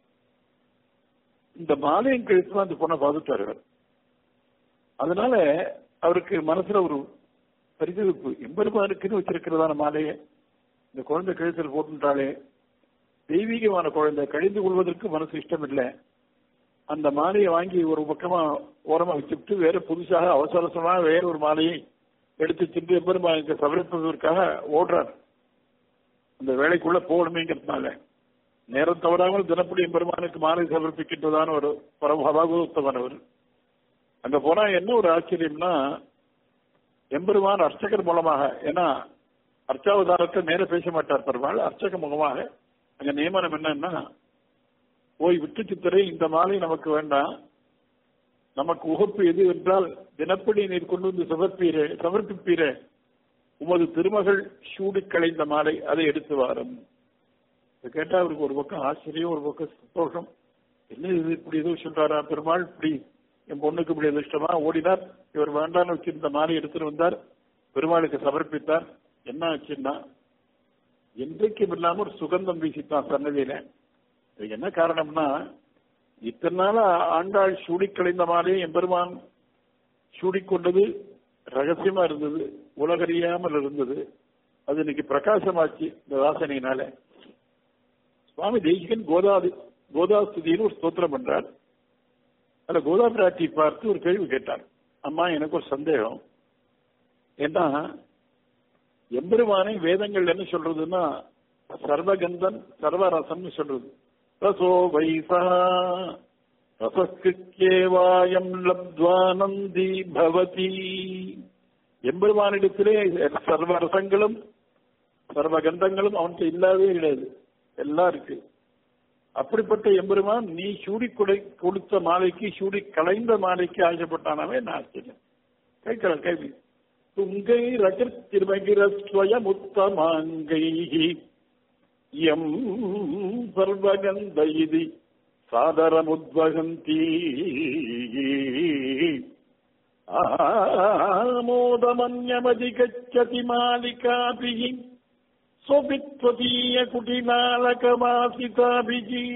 இந்த மாலையும் கழித்து அந்த பொண்ணை பார்த்துட்டாரு அவர். அதனால அவருக்கு மனசுல ஒரு பரிதவிப்பு எம்பெருமானுக்குன்னு வச்சிருக்கிறதான மாலையை இந்த குழந்தை கழுத்தில் போட்டுட்டாலே தெய்வீகமான குழந்தை கழிந்து கொள்வதற்கு மனசு இஷ்டம் இல்லை அந்த மாலையை வாங்கி ஒரு பக்கமா ஓரமா வச்சுட்டு வேற புதுசாக அவசர அவசரமாக வேற ஒரு மாலையை எடுத்து சென்று எம்பெருமானுக்கு சமர்ப்பிப்பதற்காக ஓடுறார் அந்த வேலைக்குள்ள போகணுமேங்கிறதுனால நேரம் தவறாமல் தினப்படி எம்பெருமானுக்கு மாலை சமர்ப்பிக்கின்றதான ஒரு பரமபாகவத்தவன் அவர் அங்க போனா என்ன ஒரு ஆச்சரியம்னா எம்பெருமான் அர்ச்சகர் மூலமாக ஏன்னா அர்ச்சாவதாரத்தை நேர பேச மாட்டார் பெருமாள் அர்ச்சக முகமாக அங்க நியமனம் என்னன்னா ஓய் விட்டு சித்தரை இந்த மாலை நமக்கு வேண்டாம் நமக்கு உகப்பு எது என்றால் தினப்படி நீர் கொண்டு வந்து சமர்ப்பீரே சமர்ப்பிப்பீரே உமது திருமகள் சூடி களைந்த மாலை அதை எடுத்து வாரும் இதை கேட்டா அவருக்கு ஒரு பக்கம் ஆச்சரியம் ஒரு பக்கம் சந்தோஷம் என்ன இது இப்படி ஏதோ சொல்றாரா பெருமாள் இப்படி என் பொண்ணுக்கு இப்படி அதிர்ஷ்டமா ஓடினார் இவர் வேண்டான்னு வச்சிருந்த மாலை எடுத்துட்டு வந்தார் பெருமாளுக்கு சமர்ப்பித்தார் என்ன ஆச்சுன்னா என்றைக்கும் இல்லாம ஒரு சுகந்தம் வீசித்தான் சன்னதியில இதுக்கு என்ன காரணம்னா இத்தனை நாளா ஆண்டாள் சூடி கலைந்த மாலையை எம்பெருமான் சூடிக்கொண்டது ரகசியமா இருந்தது உலகறியாமல் இருந்தது அது இன்னைக்கு பிரகாசமாச்சு இந்த வாசனையினால சுவாமி தேசிகன் கோதாதி கோதாஸ்துதின்னு ஒரு ஸ்தோத்திரம் பண்றார் அதுல கோதா பிராட்டி பார்த்து ஒரு கேள்வி கேட்டார் அம்மா எனக்கு ஒரு சந்தேகம் ஏன்னா எம்பெருமானை வேதங்கள் என்ன சொல்றதுன்னா சர்வகந்தன் சர்வரசம்னு சொல்றது ரசோ வைசா ரசஸ்கிருக்கேவாயம் லப்துவானந்தி பவதி எம்பெருமானிடத்திலே சர்வ ரசங்களும் சர்வ கந்தங்களும் அவன்கிட்ட இல்லாதே கிடையாது எல்லாம் இருக்கு அப்படிப்பட்ட எம்பெருமான் நீ சூடி கொடை கொடுத்த மாலைக்கு சூடி கலைந்த மாலைக்கு ஆசைப்பட்டானவே நான் ஆச்சரியம் கேட்கல கேள்வி துங்கை ரகர் திருமகிரஸ்வயமுத்தமாங்கை எம் சர்வகந்த இது சாதரமுத்வகந்தி ஆமோதமன்யமதிகச்சதி மாலிகாபி சொபித்வதீய குட்டிநாளகமாசிதாபிஜி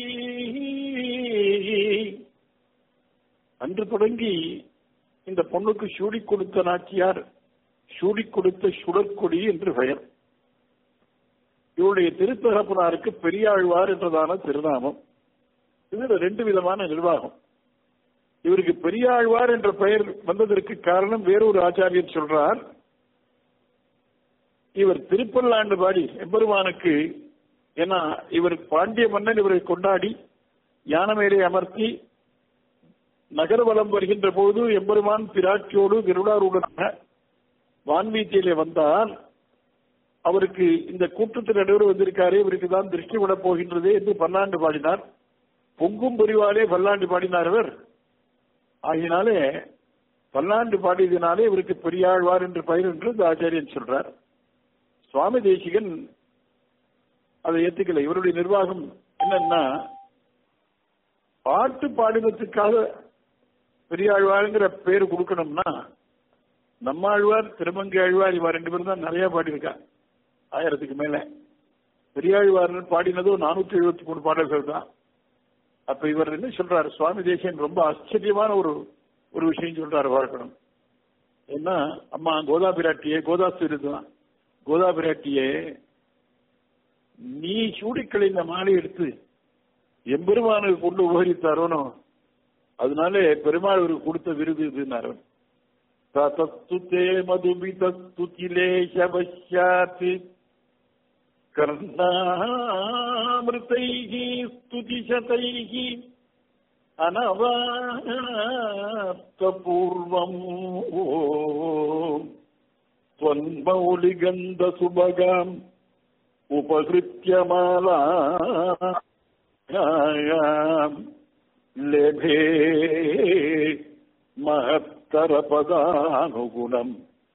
அன்று தொடங்கி இந்த பொண்ணுக்கு சூடி கொடுத்த நாச்சியார் சூடி கொடுத்த சுடற்கொடி என்று பெயர் இவருடைய திருத்தகப்பனாருக்கு பெரியாழ்வார் என்றதான திருநாமம் இதுல ரெண்டு விதமான நிர்வாகம் இவருக்கு பெரியாழ்வார் என்ற பெயர் வந்ததற்கு காரணம் வேறொரு ஆச்சாரியர் சொல்றார் இவர் திருப்பல்லாண்டு பாடி எம்பெருமானுக்கு ஏன்னா இவர் பாண்டிய மன்னன் இவரை கொண்டாடி யானமேலே அமர்த்தி நகர்வலம் வருகின்ற போது எம்பெருமான் பிராட்டியோடு கருடாருடனாக வான்வீச்சியிலே வந்தால் அவருக்கு இந்த கூட்டத்தில் நடுவர் வந்திருக்காரு இவருக்கு தான் திருஷ்டி விட போகின்றது என்று பல்லாண்டு பாடினார் பொங்கும் புரிவாலே பல்லாண்டு பாடினார் அவர் ஆகினாலே பல்லாண்டு பாடியதினாலே இவருக்கு பெரியாழ்வார் என்று பெயர் என்று இந்த ஆச்சாரியன் சொல்றார் சுவாமி தேசிகன் அதை ஏத்துக்கல இவருடைய நிர்வாகம் என்னன்னா பாட்டு பாடினத்துக்காக பெரியாழ்வாருங்கிற பேர் கொடுக்கணும்னா நம்மாழ்வார் திருமங்கை ஆழ்வார் இவா ரெண்டு பேரும் தான் நிறைய பாடியிருக்கா ஆயிரத்துக்கு மேல பெரியாழ்வார் பாடினதோ நானூத்தி எழுபத்தி மூணு பாடல்கள் தான் அப்ப இவர் என்ன சொல்றாரு சுவாமி தேசியன் ரொம்ப ஆச்சரியமான ஒரு ஒரு விஷயம் சொல்றாரு பார்க்கணும் ஏன்னா அம்மா கோதா பிராட்டியே கோதாஸ்து தான் கோதா பிராட்டியே நீ சூடிக்களை இந்த மாலை எடுத்து எம்பெருமானுக்கு கொண்டு உபகரித்தாரோனோ அதனால பெருமாள் அவருக்கு கொடுத்த விருது இதுன்னாரு தத்துதே மதுபிதஸ்துதிலேஷவசியாத் கர்ணாமிருதைः ஸ்துதிசதைः அனவாப்தபூர்வம் त्वन्मौलिगन्धसुभगाम् उपहृत्य मालायाम् लेभे महत्तरपदानुगुणम्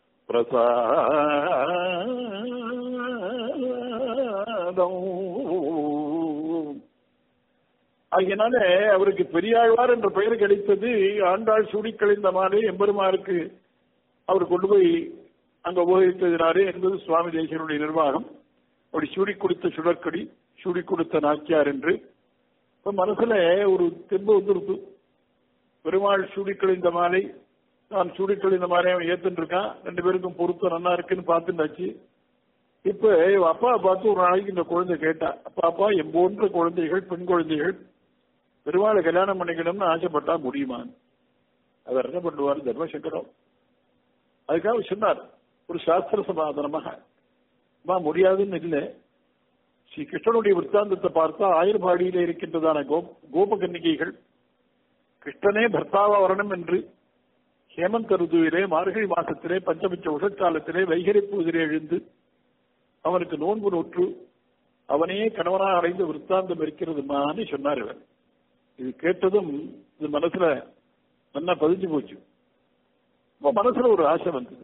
பிரசாதம் ஆகியனால அவருக்கு பெரியாழ்வார் என்ற பெயர் கிடைத்தது ஆண்டாள் சூடி கழிந்த மாலை எம்பெருமாருக்கு அவர் கொண்டு போய் அங்க உபயோகித்ததினாரே என்பது சுவாமி தேசியனுடைய நிர்வாகம் அப்படி சூடி கொடுத்த சுடற்கொடி சூடி கொடுத்த நாச்சியார் என்று இப்ப மனசுல ஒரு தெம்பு வந்துருக்கு பெருமாள் சூடி கழிந்த மாலை நான் சூடி கழிந்த மாலை அவன் ஏத்துட்டு இருக்கான் ரெண்டு பேருக்கும் பொருத்தம் நல்லா இருக்குன்னு பார்த்துட்டாச்சு இப்ப இவ அப்பா பார்த்து ஒரு நாளைக்கு இந்த குழந்தை கேட்டா அப்பா அப்பா என் போன்ற குழந்தைகள் பெண் குழந்தைகள் பெருமாளை கல்யாணம் பண்ணிக்கணும்னு ஆசைப்பட்டா முடியுமான்னு அவர் என்ன பண்ணுவார் தர்மசங்கரம் அதுக்காக சொன்னார் ஒரு சாஸ்திர சமாதானமாக அம்மா முடியாதுன்னு இல்லை ஸ்ரீ கிருஷ்ணனுடைய விற்த்தாந்தத்தை பார்த்தா ஆயுர்பாடியில இருக்கின்றதான கோப் கோபகன்னிகைகள் கிருஷ்ணனே பர்த்தாவா வரணும் என்று ஹேமந்த ருதுவிலே மார்கழி மாசத்திலே பஞ்சமிச்ச உஷற்காலத்திலே வைகரை பூதிலே எழுந்து அவனுக்கு நோன்பு நோற்று அவனையே கணவனாக அடைந்த விற்த்தாந்தம் இருக்கிறதுமான்னு சொன்னார் இவர் இது கேட்டதும் இது மனசுல நல்லா பதிஞ்சு போச்சு இப்ப மனசுல ஒரு ஆசை வந்தது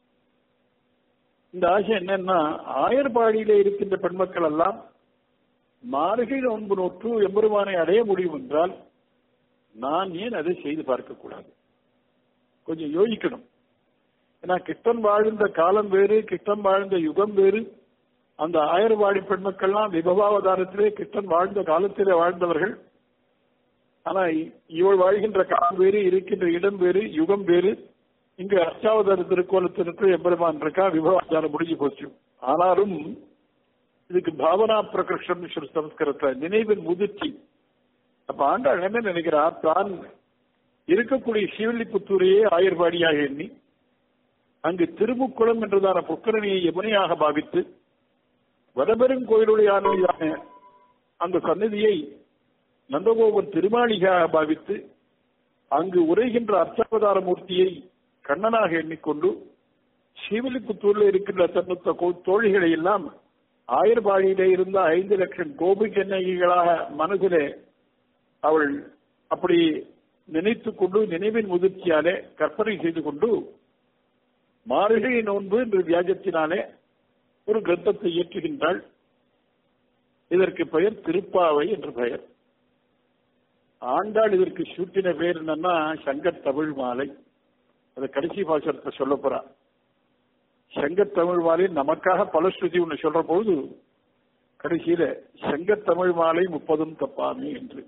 இந்த ஆசை என்னன்னா ஆயர்பாடியில இருக்கின்ற பெண்மக்கள் எல்லாம் மார்கழி நோன்பு நோற்று எம்பெருமானை அடைய முடியும் என்றால் நான் ஏன் அதை செய்து பார்க்க கூடாது கொஞ்சம் யோசிக்கணும் ஏன்னா கிருஷ்ணன் வாழ்ந்த காலம் வேறு கிருஷ்ணன் வாழ்ந்த யுகம் வேறு அந்த ஆயர்வாடி பெண்மக்கள்லாம் விபவாவதாரத்திலே கிருஷ்ணன் வாழ்ந்த காலத்திலே வாழ்ந்தவர்கள் ஆனா இவள் வாழ்கின்ற காலம் வேறு இருக்கின்ற இடம் வேறு யுகம் வேறு இங்கு அஷ்டாவதார திருக்கோலத்திற்கு எம்பெருமான் இருக்கா விபவாச்சாரம் முடிஞ்சு போச்சு ஆனாலும் இதுக்கு பாவனா பிரகிருஷ்டம் சொல்லி சம்ஸ்கிருத நினைவின் முதிர்ச்சி அப்ப ஆண்டாள் என்ன நினைக்கிறார் தான் இருக்கக்கூடிய சிவல்லிபுத்தூரையே ஆயர்பாடியாக எண்ணி அங்கு திருமுக்குளம் என்றதான புக்கரணியை யமுனையாக பாவித்து வடபெரும் கோயிலுடைய அந்த சன்னதியை நந்தகோபன் திருமாளிகையாக பாவித்து அங்கு உரைகின்ற அர்ச்சாவதார மூர்த்தியை கண்ணனாக எண்ணிக்கொண்டு சிவலிபுத்தூரில் இருக்கின்ற தன்னுத்த தோழிகளை எல்லாம் ஆயர்பாடியிலே இருந்த ஐந்து லட்சம் கோபிகன்னைகளாக மனதிலே அவள் அப்படி நினைத்து கொண்டு நினைவின் முதிர்ச்சியாலே கற்பனை செய்து கொண்டு மார்கழி நோன்பு என்ற வியாஜத்தினாலே ஒரு கிரந்தத்தை இயற்றுகின்றாள் இதற்கு பெயர் திருப்பாவை என்று பெயர் ஆண்டாள் இதற்கு சூட்டின பேர் என்னன்னா சங்கர் தமிழ் மாலை அதை கடைசி பாசனத்தை சொல்ல போறா சங்கர் தமிழ் மாலை நமக்காக பல ஸ்ருதி ஒன்று சொல்ற போது கடைசியில சங்கர் தமிழ் மாலை முப்பதும் தப்பாமே என்று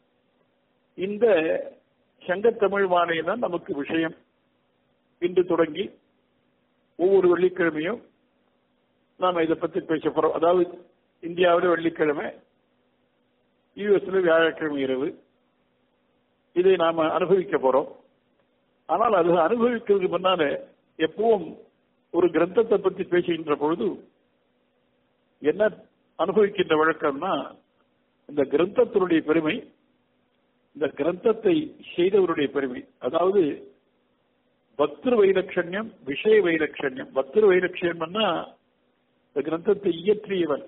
இந்த சங்கர் தமிழ் மாலை தான் நமக்கு விஷயம் இன்று தொடங்கி ஒவ்வொரு வெள்ளிக்கிழமையும் நாம இதை பத்தி பேச போறோம் அதாவது இந்தியாவில் வெள்ளிக்கிழமை யூஎஸ்ல வியாழக்கிழமை இரவு இதை நாம அனுபவிக்க போறோம் ஆனால் அது அனுபவிக்கிறதுக்கு முன்னால எப்பவும் ஒரு கிரந்தத்தை பத்தி பேசுகின்ற பொழுது என்ன அனுபவிக்கின்ற வழக்கம்னா இந்த கிரந்தத்தினுடைய பெருமை இந்த கிரந்தத்தை செய்தவருடைய பெருமை அதாவது பக்திரு வைலட்சண்யம் விஷய வைலட்சண்யம் பக்திரு வைலட்சண்யம்னா இந்த கிரந்தத்தை இயற்றியவன்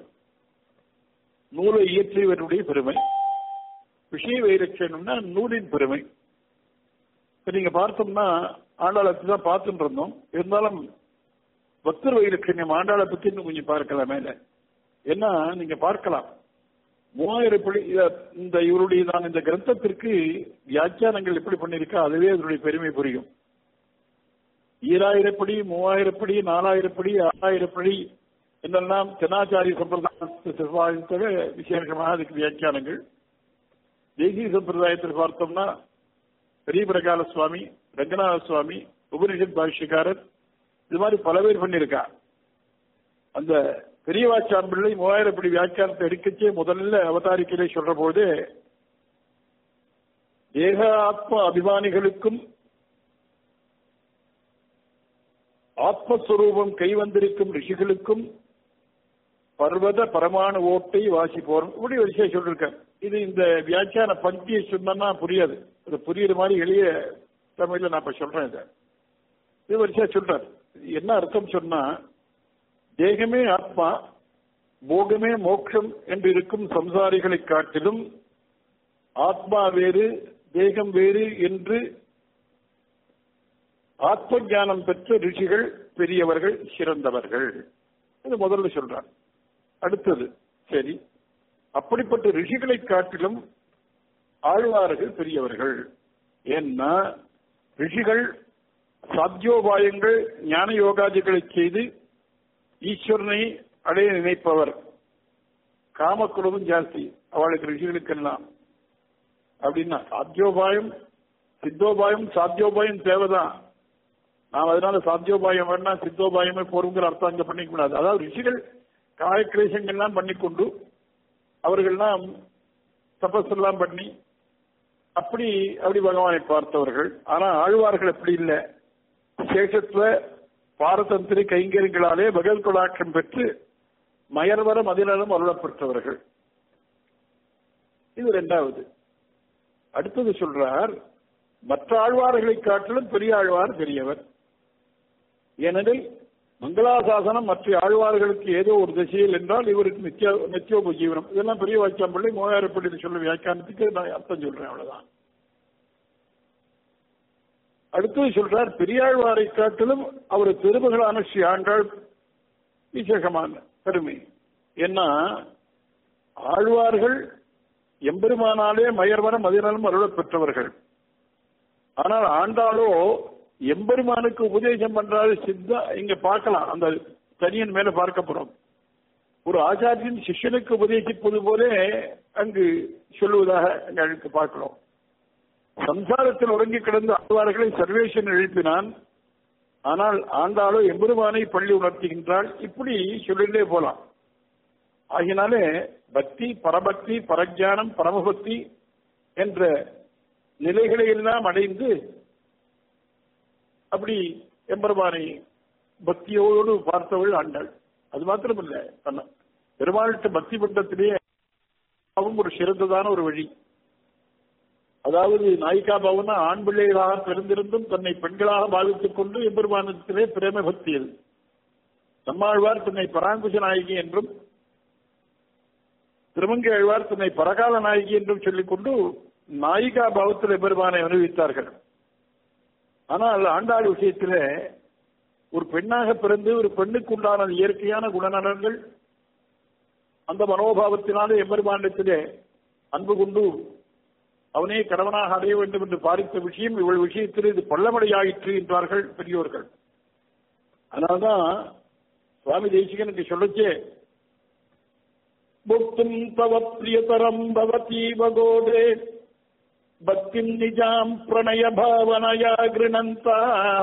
நூலை இயற்றியவனுடைய பெருமை விஷய வைலட்சணம்னா நூலின் பெருமை இப்ப நீங்க பார்த்தோம்னா ஆண்டாளை தான் பார்த்துட்டு இருந்தோம் இருந்தாலும் பக்தர் வைலட்சண்யம் ஆண்டாளை பத்தி இன்னும் கொஞ்சம் பார்க்கலாம் மேல என்ன நீங்க பார்க்கலாம் மூவாயிரம் படி இந்த இவருடைய நான் இந்த கிரந்தத்திற்கு வியாக்கியானங்கள் எப்படி பண்ணிருக்கா அதுவே அதனுடைய பெருமை புரியும் ஈராயிரப்படி மூவாயிரப்படி நாலாயிரப்படி ஆறாயிரப்படி என்னெல்லாம் தென்னாச்சாரிய சம்பிரதாயத்தை விசேஷமாக அதுக்கு வியாக்கியானங்கள் தேசிய சம்பிரதாயத்தில் பார்த்தோம்னா பெரிய பிரகால சுவாமி ரங்கநாத சுவாமி உபனிஷத் பாஷ்யக்காரர் இது மாதிரி பல பேர் பண்ணியிருக்கா அந்த பெரியவாச்சான் பிள்ளை மூவாயிரம் படி வியாக்கியானத்தை எடுக்கச்சே முதல்ல அவதாரிக்கையிலே சொல்ற போது தேக ஆத்ம அபிமானிகளுக்கும் ஆத்மஸ்வரூபம் கைவந்திருக்கும் ரிஷிகளுக்கும் பர்வத பரமாணு ஓட்டை வாசி போறோம் இப்படி ஒரு விஷயம் சொல்லிருக்கேன் இது இந்த வியாக்கியான பங்கியை சொன்னா புரியாது அது புரியுற மாதிரி எளிய தமிழ்ல நான் இப்ப சொல்றேன் இதை இது வரிசையா சொல்றாரு என்ன அர்த்தம் சொன்னா தேகமே ஆத்மா போகமே மோட்சம் என்று இருக்கும் சம்சாரிகளை காட்டிலும் ஆத்மா வேறு தேகம் வேறு என்று ஆத்ம ஞானம் பெற்ற ரிஷிகள் பெரியவர்கள் சிறந்தவர்கள் இது முதல்ல சொல்றார் அடுத்தது சரி அப்படிப்பட்ட ரிஷிகளை காட்டிலும் ஆழ்வார்கள் பெரியவர்கள் ஏன்னா ரிஷிகள் சாத்தியோபாயங்கள் ஞான யோகாதிகளை செய்து ஈஸ்வரனை அடைய நினைப்பவர் காமக்குறவும் ஜாஸ்தி அவளுக்கு ரிஷிகளுக்கெல்லாம் அப்படின்னா சாத்தியோபாயம் சித்தோபாயம் சாத்தியோபாயம் தேவைதான் நாம் அதனால சாத்தியோபாயம் வேணா சித்தோபாயமே போருங்கிற அர்த்தம் அங்க பண்ணிக்க கூடாது அதாவது ரிஷிகள் காயக்கிரேசங்கள்லாம் பண்ணிக்கொண்டு அவர்கள்லாம் தபஸ் எல்லாம் பண்ணி அப்படி அப்படி பகவானை பார்த்தவர்கள் ஆனா ஆழ்வார்கள் அப்படி இல்லை சேஷத்துவ பாரதந்திரி கைங்கரியங்களாலே பகல் கொடாட்டம் பெற்று மயர்வர மதிலும் அருளப்பெற்றவர்கள் இது இரண்டாவது அடுத்தது சொல்றார் மற்ற ஆழ்வார்களை காட்டிலும் பெரிய ஆழ்வார் பெரியவர் ஏனெனில் மங்களாசாசனம் மற்ற ஆழ்வார்களுக்கு ஏதோ ஒரு திசையில் என்றால் இவருக்கு நித்திய நித்தியோபஜீவனம் இதெல்லாம் பெரிய வாக்கியம் பிள்ளை மூவாயிரப்படி சொல்ல வியாக்கியானத்துக்கு நான் அர்த்தம் சொல்றேன் அவ்வளவுதான் அடுத்தது சொல்றார் பெரியாழ்வாரை காட்டிலும் அவர் திருமகளான ஸ்ரீ ஆண்டாள் விசேஷமான பெருமை ஏன்னா ஆழ்வார்கள் எம்பெருமானாலே மயர்வர மதிநலம் அருளப் பெற்றவர்கள் ஆனால் ஆண்டாளோ எம்பெருமானுக்கு உபதேசம் பண்றாரு சித்தா இங்க பார்க்கலாம் அந்த தனியன் மேல பார்க்க போறோம் ஒரு ஆச்சாரியன் சிஷ்யனுக்கு உபதேசிப்பது போலே அங்கு சொல்லுவதாக அங்கு பார்க்கிறோம் சம்சாரத்தில் உறங்கி கிடந்த ஆழ்வார்களை சர்வேஷன் எழுப்பினான் ஆனால் ஆண்டாளோ எம்பெருமானை பள்ளி உணர்த்துகின்றாள் இப்படி சொல்லிட்டே போலாம் ஆகினாலே பக்தி பரபக்தி பரஜானம் பரமபக்தி என்ற நிலைகளை எல்லாம் அடைந்து அப்படி எம்பெருமானை பக்தியோடு பார்த்தவள் ஆண்டாள் அது மாத்திரமில்ல தன்னை பெருமாள்கிட்ட பக்தி பட்டத்திலேயே ஒரு சிறந்ததான ஒரு வழி அதாவது நாயிகா பவனா ஆண் பிள்ளைகளாக பிறந்திருந்தும் தன்னை பெண்களாக பாவித்துக் கொண்டு எம்பெருமானத்திலே பிரேம பக்தியது நம்மாழ்வார் தன்னை பராங்குச நாயகி என்றும் திருமங்கை ஆழ்வார் தன்னை பரகால நாயகி என்றும் சொல்லிக்கொண்டு நாயிகா பாவத்தில் எம்பெருமானை அனுபவித்தார்கள் ஆனால் ஆண்டாள் விஷயத்தில் ஒரு பெண்ணாக பிறந்து ஒரு பெண்ணுக்கு உண்டான இயற்கையான குணநலன்கள் அந்த மனோபாவத்தினாலே எம்பெருமானத்திலே அன்பு கொண்டு அவனே கடவனாக அடைய வேண்டும் என்று பாரித்த விஷயம் இவள் விஷயத்தில் இது பள்ளமடையாயிற்று என்றார்கள் பெரியோர்கள் அதனால்தான் சுவாமி தேசிகனுக்கு சொல்லச்சே புக்தும் தவ பிரியதரம் பவதீவ கோதே பக்திம் நிஜாம் பிரணய பாவனயா கிருணந்தா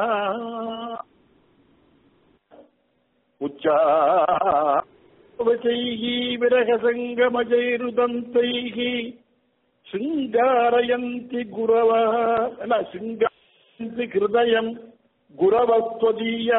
உச்சாவச்சைः விரகசங்கமஜைருதந்தைः சிங்காரயந்தி குரவ சிங்காரயந்தி ஹிருதயம் குரவத்வதீயா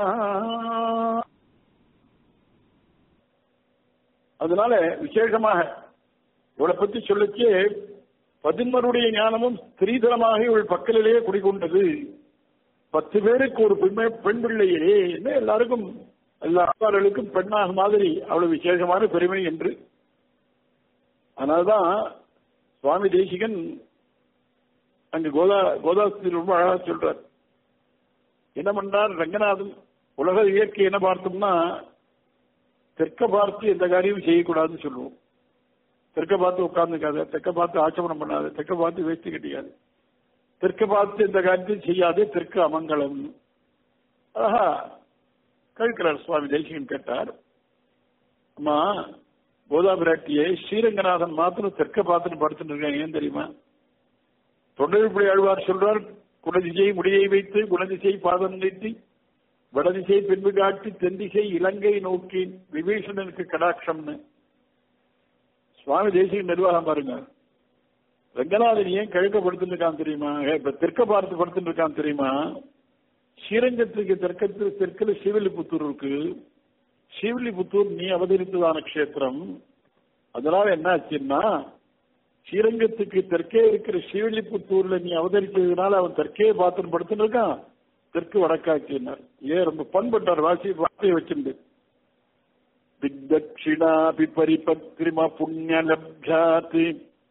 அதனால விசேஷமாக இவளை பத்தி சொல்லிச்சு பதின்மருடைய ஞானமும் ஸ்திரீதனமாக இவள் பக்கலிலேயே குடிகொண்டது பத்து பேருக்கு ஒரு பெண்மை பெண் பிள்ளையே என்ன எல்லாருக்கும் எல்லா ஆழ்வார்களுக்கும் பெண்ணாக மாதிரி அவ்வளவு விசேஷமான பெருமை என்று அதனால்தான் சுவாமி தேசிகன் அங்கு கோதா கோதாஸ்திரி ரொம்ப அழகா சொல்றார் என்ன பண்றார் ரங்கநாதன் உலக இயற்கை என்ன பார்த்தோம்னா தெற்க பார்த்து எந்த காரியமும் செய்யக்கூடாதுன்னு சொல்லுவோம் தெற்க பார்த்து உட்கார்ந்துக்காத தெற்க பார்த்து ஆச்சமனம் பண்ணாது தெற்க பார்த்து வேஸ்ட் கட்டிக்காது தெற்க பார்த்து எந்த காரியத்தையும் செய்யாதே தெற்கு அமங்கலம் ஆஹா கேட்கிறார் சுவாமி தேசிகன் கேட்டார் அம்மா கோதா பிராட்டியை ஸ்ரீரங்கநாதன் மாத்திரம் தெற்க பார்த்துட்டு படுத்துட்டு இருக்காங்க ஏன் தெரியுமா தொண்டர்பிள்ளை ஆழ்வார் சொல்றார் குணதிசை முடியை வைத்து குணதிசை பாதம் நீட்டி வடதிசை பின்பு காட்டி தென்திசை இலங்கை நோக்கி விபீஷணனுக்கு கடாட்சம்னு சுவாமி தேசிக நிர்வாகம் பாருங்க ரங்கநாதன் ஏன் கிழக்க படுத்துட்டு இருக்கான் தெரியுமா இப்ப தெற்க பார்த்து படுத்துட்டு இருக்கான் தெரியுமா ஸ்ரீரங்கத்துக்கு தெற்கத்தில் தெற்கில் சிவலிபுத்தூர் இருக்கு ஸ்ரீவில்லிபுத்தூர் நீ அவதரித்ததான கஷேத்திரம் அதனால என்ன ஆச்சுன்னா ஸ்ரீரங்கத்துக்கு தெற்கே இருக்கிற ஸ்ரீவில்லிபுத்தூர்ல நீ அவதரித்ததுனால அவன் தெற்கே பார்த்துன்னு படுத்துன்னு இருக்கான் தெற்கு வடக்காக்கினார் ஏன் ரொம்ப பண்பட்டார் வாசி வார்த்தையை வச்சிருந்து திக்தட்சிணாபி பரிபக்ரிம புண்ணியலப்ஜாத்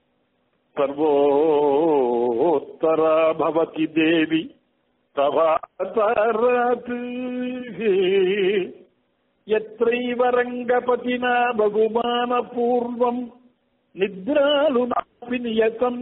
சர்வோத்தரா பவதி தேவி தவாதராத் எத்தைவ ரங்கபதினா பகுமான பூர்வம் நித்ராலு நாப்பி நியதம்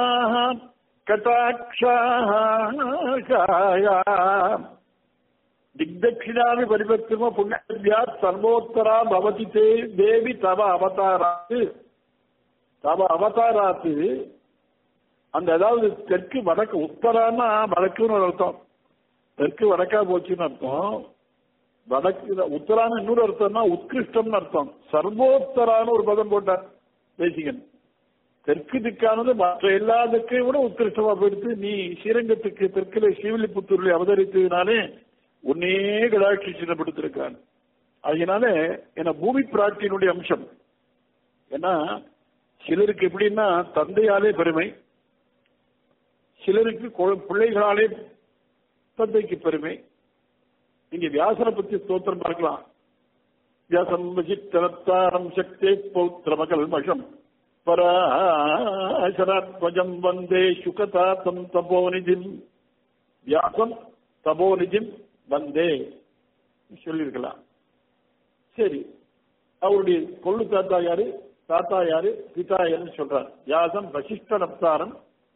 நிகிதாக கட்டாட்சாக திக்தட்சிணாமி பரிபத்திரம புண்ணியா சர்வோத்தரா பவதி தே தேவி தவ அவதாராத்து தவ அவதாராத்து அந்த அதாவது தெற்கு வடக்கு உத்தரான்னா வடக்குன்னு ஒரு அர்த்தம் தெற்கு வடக்கா போச்சுன்னு அர்த்தம் வடக்கு உத்தரான இன்னொரு அர்த்தம்னா உத்கிருஷ்டம்னு அர்த்தம் சர்வோத்தரான ஒரு பதம் போட்டார் தேசிகன் தெற்கு திக்கானது மற்ற எல்லா திக்கையும் விட உத்கிருஷ்டமா போயிடுத்து நீ ஸ்ரீரங்கத்துக்கு தெற்குல ஸ்ரீவில்லிபுத்தூர்ல அவதரித்ததுனாலே உன்னே கடாட்சி சின்னப்படுத்திருக்கான் அதனால என்ன பூமி பிராட்டியினுடைய அம்சம் ஏன்னா சிலருக்கு எப்படின்னா தந்தையாலே பெருமை சிலருக்கு குழ- பிள்ளைகளாலே தந்தைக்கு பெருமை நீங்க வியாசனை பத்தி ஸ்தோத்திரம் பார்க்கலாம் வியாசம் வசித்தனத்தாரம் சக்தே பௌத்திரமகல் மஷம் பராசராத்மஜம் வந்தே சுகதாத்தம் தபோநிதிம் வியாசம் தபோநிதிம் வந்தே சொல்லியிருக்கலாம் சரி அவருடைய கொள்ளு தாத்தா யாரு தாத்தா யாரு பிதா யாருன்னு சொல்றார் வியாசம் வசிஷ்ட நப்தாரம்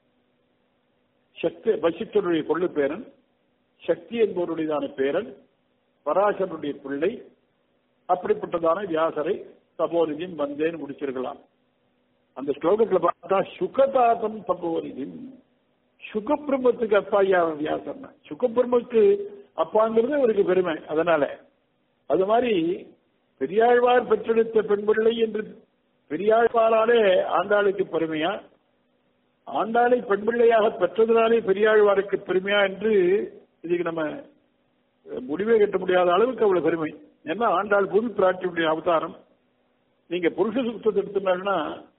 சக்தி வசிஷ்டருடைய கொள்ளு பேரன் சக்தி என்பவருடையதான பேரன் பராசரனுடைய பிள்ளை அப்படிப்பட்டதான வியாசரை தபோநிதியும் வந்தேன்னு முடிச்சிருக்கலாம் அந்த ஸ்லோகத்துல பார்த்தா சுகதாதம் தபோநிதியும் சுகபிரம்மத்துக்கு அப்பா ஐயா வியாசர் சுகபிரம்மக்கு அப்பாங்கிறது அவருக்கு பெருமை அதனால அது மாதிரி பெரியாழ்வார் பெற்றெடுத்த பெண் பிள்ளை என்று பெரியாழ்வாராலே ஆண்டாளுக்கு பெருமையா ஆண்டாளை பெண் பிள்ளையாக பெற்றதினாலே பெரியாழ்வாருக்கு பெருமையா என்று இதுக்கு நம்ம அஹ், முடிவே கட்ட முடியாத அளவுக்கு அவ்வளவு பெருமை ஏன்னா ஆண்டாள் பூமி பிராட்டியுடைய அவதாரம் நீங்க புருஷ சுத்தத்தை எடுத்துனாங்கன்னா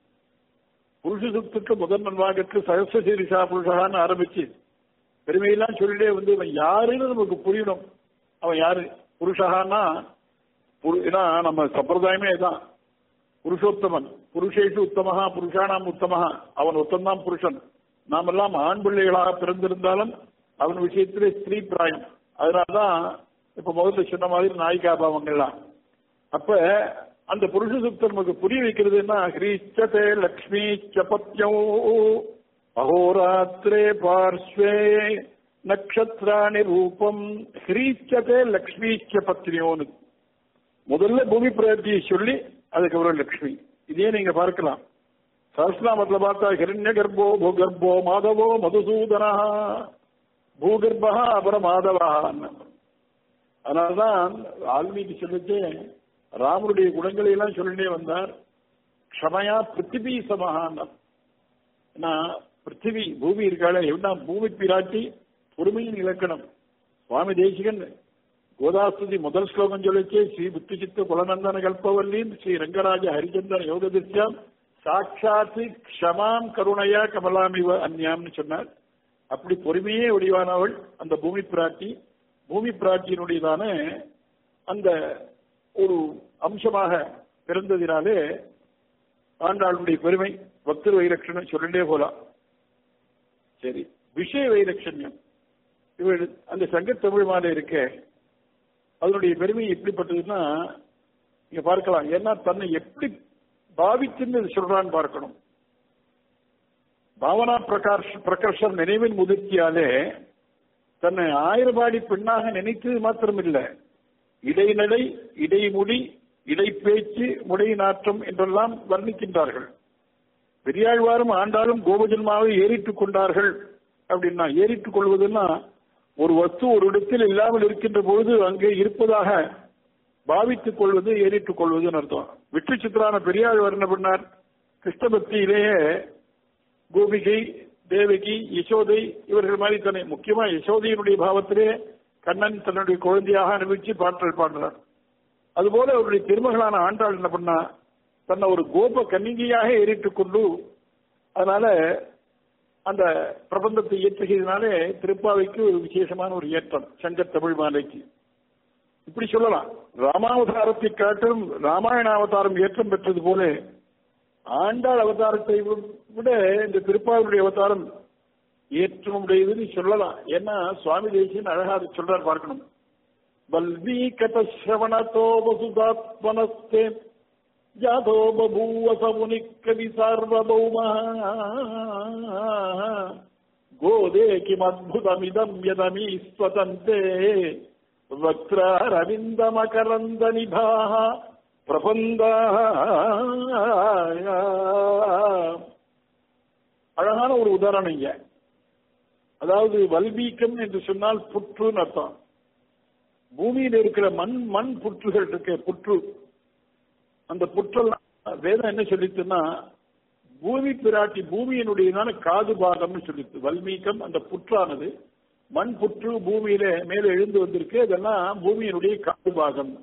புருஷ சுத்தத்துக்கு முதல் நன்வாகற்கு சகசீரிஷா புருஷகான்னு ஆரம்பிச்சு பெருமையெல்லாம் சொல்லிட்டே வந்து இவன் யாருன்னு நமக்கு புரியணும் அவன் யாரு புருஷகான்னா புரு- ஏன்னா நம்ம சம்பிரதாயமே தான் புருஷோத்தமன் புருஷேஷு உத்தமஹா புருஷானாம் உத்தமஹா அவன் உத்தம்தான் புருஷன் நாமெல்லாம் ஆண் பிள்ளைகளாக பிறந்திருந்தாலும் அவன் விஷயத்திலே ஸ்திரீ பிராயம் அதனாலதான் இப்ப முதல்ல சொன்ன மாதிரி நாயிகா பாவங்கள்லாம் அப்ப அந்த புருஷ சுத்தம் நமக்கு புரிய வைக்கிறதுன்னா ஹ்ரீச்சதே லக்ஷ்மி சபத்யோ அகோராத்திரே பார்ஸ்வே நக்ஷத்ராணி ரூபம் ஹ்ரீச்சதே லக்ஷ்மீச்ச பத்னியோன்னு முதல்ல பூமி பிராட்டியை சொல்லி அதுக்கப்புறம் லக்ஷ்மி இதே நீங்க பார்க்கலாம் சஹஸ்ரநாமத்துல பார்த்தா ஹிரண்ய கர்ப்போ பூகர்ப்போ மாதவோ மதுசூதனா பூகர்பா அப்புறம் மாதவா அதனாலதான் ஆல்மீகி சொல்லிட்டு ராமருடைய குணங்களை எல்லாம் சொல்லிட்டே வந்தார் க்ஷமையா பிருத்திவி சமகானம் நான் பிருத்திவி பூமி இருக்காளே என்ன பூமி பிராட்டி பொறுமையின் இலக்கணம் சுவாமி தேசிகன் கோதாஸ்துதி முதல் ஸ்லோகம் சொல்லிச்சு ஸ்ரீ புத்தி சித்த குலநந்தன கல்பவல்லின் ஸ்ரீ ரங்கராஜ ஹரிச்சந்திரன் யோக திருஷ்யாம் சாட்சாத்து க்ஷமாம் கருணையா கமலாமிவ அந்யாம்னு சொன்னார் அப்படி பொறுமையே வடிவானவள் அந்த பூமி பிராட்டி பூமி பிராட்டியினுடையதான அந்த ஒரு அம்சமாக பிறந்ததினாலே ஆண்டாளுடைய பெருமை பக்தர் வைரக்ஷணம் சொல்லிட்டே போலாம் சரி விஷய வைரக்ஷண்யம் இவள் அந்த சங்கத்தமிழ் மாலை இருக்க அதனுடைய பெருமை எப்படிப்பட்டதுன்னா நீங்க பார்க்கலாம் ஏன்னா தன்னை எப்படி பாவிச்சுன்னு சொல்றான்னு பார்க்கணும் பாவனா பிரகாஷ் பிரகர்ஷர் நினைவின் முதிர்ச்சியாலே தன்னை ஆயிரபாடி பெண்ணாக நினைத்தது மாத்திரமில்ல இடைநடை இடைமுடி இடைப்பேச்சு முடை நாற்றம் என்றெல்லாம் வர்ணிக்கின்றார்கள் பெரியாழ்வாரும் ஆண்டாலும் கோபஜன்மாவை ஏறிட்டுக் கொண்டார்கள் அப்படின்னா ஏறிட்டுக் கொள்வதுன்னா ஒரு வஸ்து ஒரு இடத்தில் இல்லாமல் இருக்கின்ற பொழுது அங்கே இருப்பதாக பாவித்துக் கொள்வது ஏறிட்டுக் கொள்வதுன்னு அர்த்தம் விட்டு சித்திரான பெரியாழ்வார் என்ன பண்ணார் கிருஷ்ண பக்தியிலேயே கோபிகை தேவகி யசோதை இவர்கள் மாதிரி தன்னை முக்கியமா யசோதையினுடைய பாவத்திலே கண்ணன் தன்னுடைய குழந்தையாக அனுபவிச்சு பாட்டல் பாடுறார் அதுபோல அவருடைய திருமகளான ஆண்டாள் என்ன பண்ணா தன்னை ஒரு கோப கன்னிகையாக ஏறிட்டுக் கொண்டு அதனால அந்த பிரபந்தத்தை இயற்றுகிறதுனாலே திருப்பாவைக்கு ஒரு விசேஷமான ஒரு ஏற்றம் சங்கத் தமிழ் மாலைக்கு இப்படி சொல்லலாம் ராமாவதாரத்தை காட்டிலும் ராமாயண அவதாரம் ஏற்றம் பெற்றது போல ஆண்டாள் அவதாரத்தை விட இந்த திருப்பாவுடைய அவதாரம் ஏற்றமுடையதுன்னு சொல்லலாம் ஏன்னா சுவாமி தேசியன் அழகா அதை சொல்றார் பார்க்கணும் வல்வீகத சிரவணத்தோ வசுதாத்மனஸ்தே ஜாதோ பபூவ சமுனி கவி சார்வபௌம கோதே கிமத்புதமிதம் யதமீஸ்வதந்தே வக்ரவிந்த மகரந்த நிபாக பிரபந்த அழகான ஒரு உதாரணம் இங்க அதாவது வல்வீக்கம் என்று சொன்னால் புற்றுன்னு அர்த்தம் பூமியில் இருக்கிற மண் மண் புற்றுகள் இருக்க புற்று அந்த புற்றெல்லாம் வேதம் என்ன சொல்லித்துன்னா பூமி பிராட்டி பூமியினுடையதான காது பாகம்னு சொல்லித்து வல்மீகம் அந்த புற்றானது மண் புற்று பூமியில மேல எழுந்து வந்திருக்கு அதெல்லாம் பூமியினுடைய காது பாகம்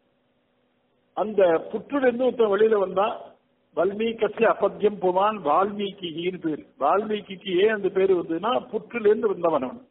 அந்த புற்றிலிருந்து ஒருத்தன் வெளியில வந்தா வல்மீகசிய அப்பத்தியம் புவான் வால்மீகின்னு பேர் வால்மீகிக்கு ஏன் அந்த பேர் வந்ததுன்னா புற்றிலிருந்து வந்தவன் அவன்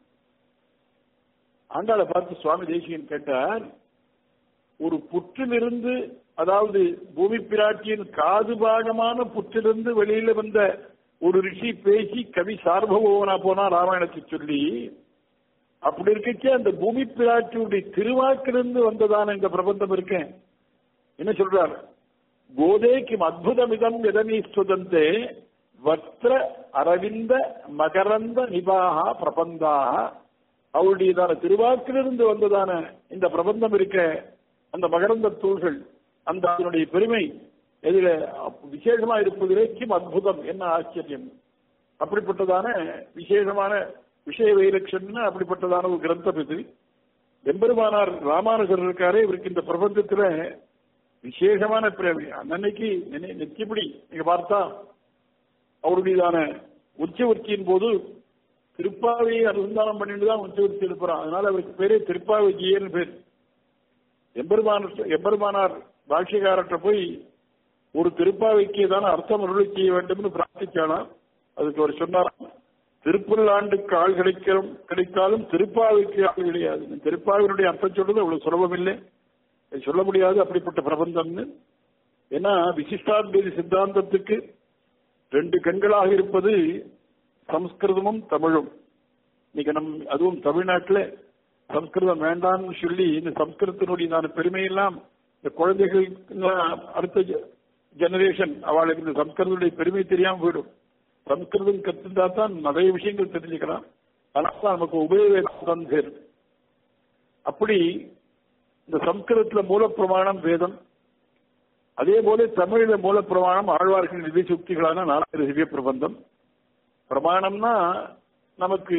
ஆண்டாளை பார்த்து சுவாமி தேசிகன் கேட்டார் ஒரு புற்றிலிருந்து அதாவது பூமி பிராட்டியின் காது பாகமான புற்றிலிருந்து வெளியில வந்த ஒரு ரிஷி பேசி கவி சார்பகோவனா போனா ராமாயணத்தை சொல்லி அப்படி இருக்கச்சே அந்த பூமி பிராட்டியுடைய திருவாக்கிலிருந்து வந்ததான இந்த பிரபந்தம் இருக்கேன் என்ன சொல்றார் கோதேக்கும் அத்புதமிதம் எதனீஸ்வதந்தே வக்ர அரவிந்த மகரந்த நிபாகா பிரபந்தாக அவருடையதான திருவாக்கிலிருந்து வந்ததான இந்த பிரபந்தம் இருக்க அந்த மகரந்த தூள்கள் அந்த அதனுடைய பெருமை எதில விசேஷமா இருப்பதிலே கிம் அத்புதம் என்ன ஆச்சரியம் அப்படிப்பட்டதான விசேஷமான விஷய வைலட்சணம்னு அப்படிப்பட்டதான ஒரு கிரந்தம் இது எம்பெருமானார் ராமானுஜர் இருக்காரே இவருக்கு இந்த பிரபந்தத்துல விசேஷமான பிரேமி அன்னைக்கு நெத்திப்படி நீங்க பார்த்தா அவருடையதான உச்சவர்த்தியின் போது திருப்பாவையை அனுசந்தானம் பண்ணிட்டு தான் உச்சவர்த்தி இருப்பாராம் அதனால அவருக்கு பேரே திருப்பாவை ஜியன்னு பேர் எம்பெருமான எம்பெருமானார் பாஷ்யக்காரற்ற போய் ஒரு திருப்பாவைக்கு தானே அர்த்தம் அருளை செய்ய வேண்டும்னு பிரார்த்திச்சாலாம் அதுக்கு அவர் சொன்னாராம் திருப்புல்லாண்டுக்கு ஆள் கிடைக்கிறோம் கிடைத்தாலும் திருப்பாவைக்கு ஆள் கிடையாது திருப்பாவினுடைய அர்த்தம் சொல்றது அவ்வளவு சுலபம் இல்லை சொல்ல முடியாது அப்படிப்பட்ட பிரபந்தம்னு ஏன்னா விசிஷ்டாத்வைதி சித்தாந்தத்துக்கு ரெண்டு கண்களாக இருப்பது சம்ஸ்கிருதமும் தமிழும் இன்னைக்கு நம் அதுவும் தமிழ்நாட்டில் சம்ஸ்கிருதம் வேண்டாம்னு சொல்லி இந்த சம்ஸ்கிருதத்தினுடைய நான் பெருமையெல்லாம் இந்த குழந்தைகள் அடுத்த ஜெனரேஷன் அவளுக்கு இந்த சம்ஸ்கிருதனுடைய பெருமை தெரியாம போயிடும் சம்ஸ்கிருதம் கத்துந்தா தான் நிறைய விஷயங்கள் தெரிஞ்சுக்கலாம் அதனால தான் நமக்கு உபயோகம் பேர் அப்படி இந்த சம்ஸ்கிருதத்துல மூலப்பிரமாணம் வேதம் அதே போல தமிழில மூலப்பிரமாணம் ஆழ்வார்கள் நிதி சுக்திகளான நாலாயிரம் திவ்ய பிரபந்தம் பிரமாணம்னா நமக்கு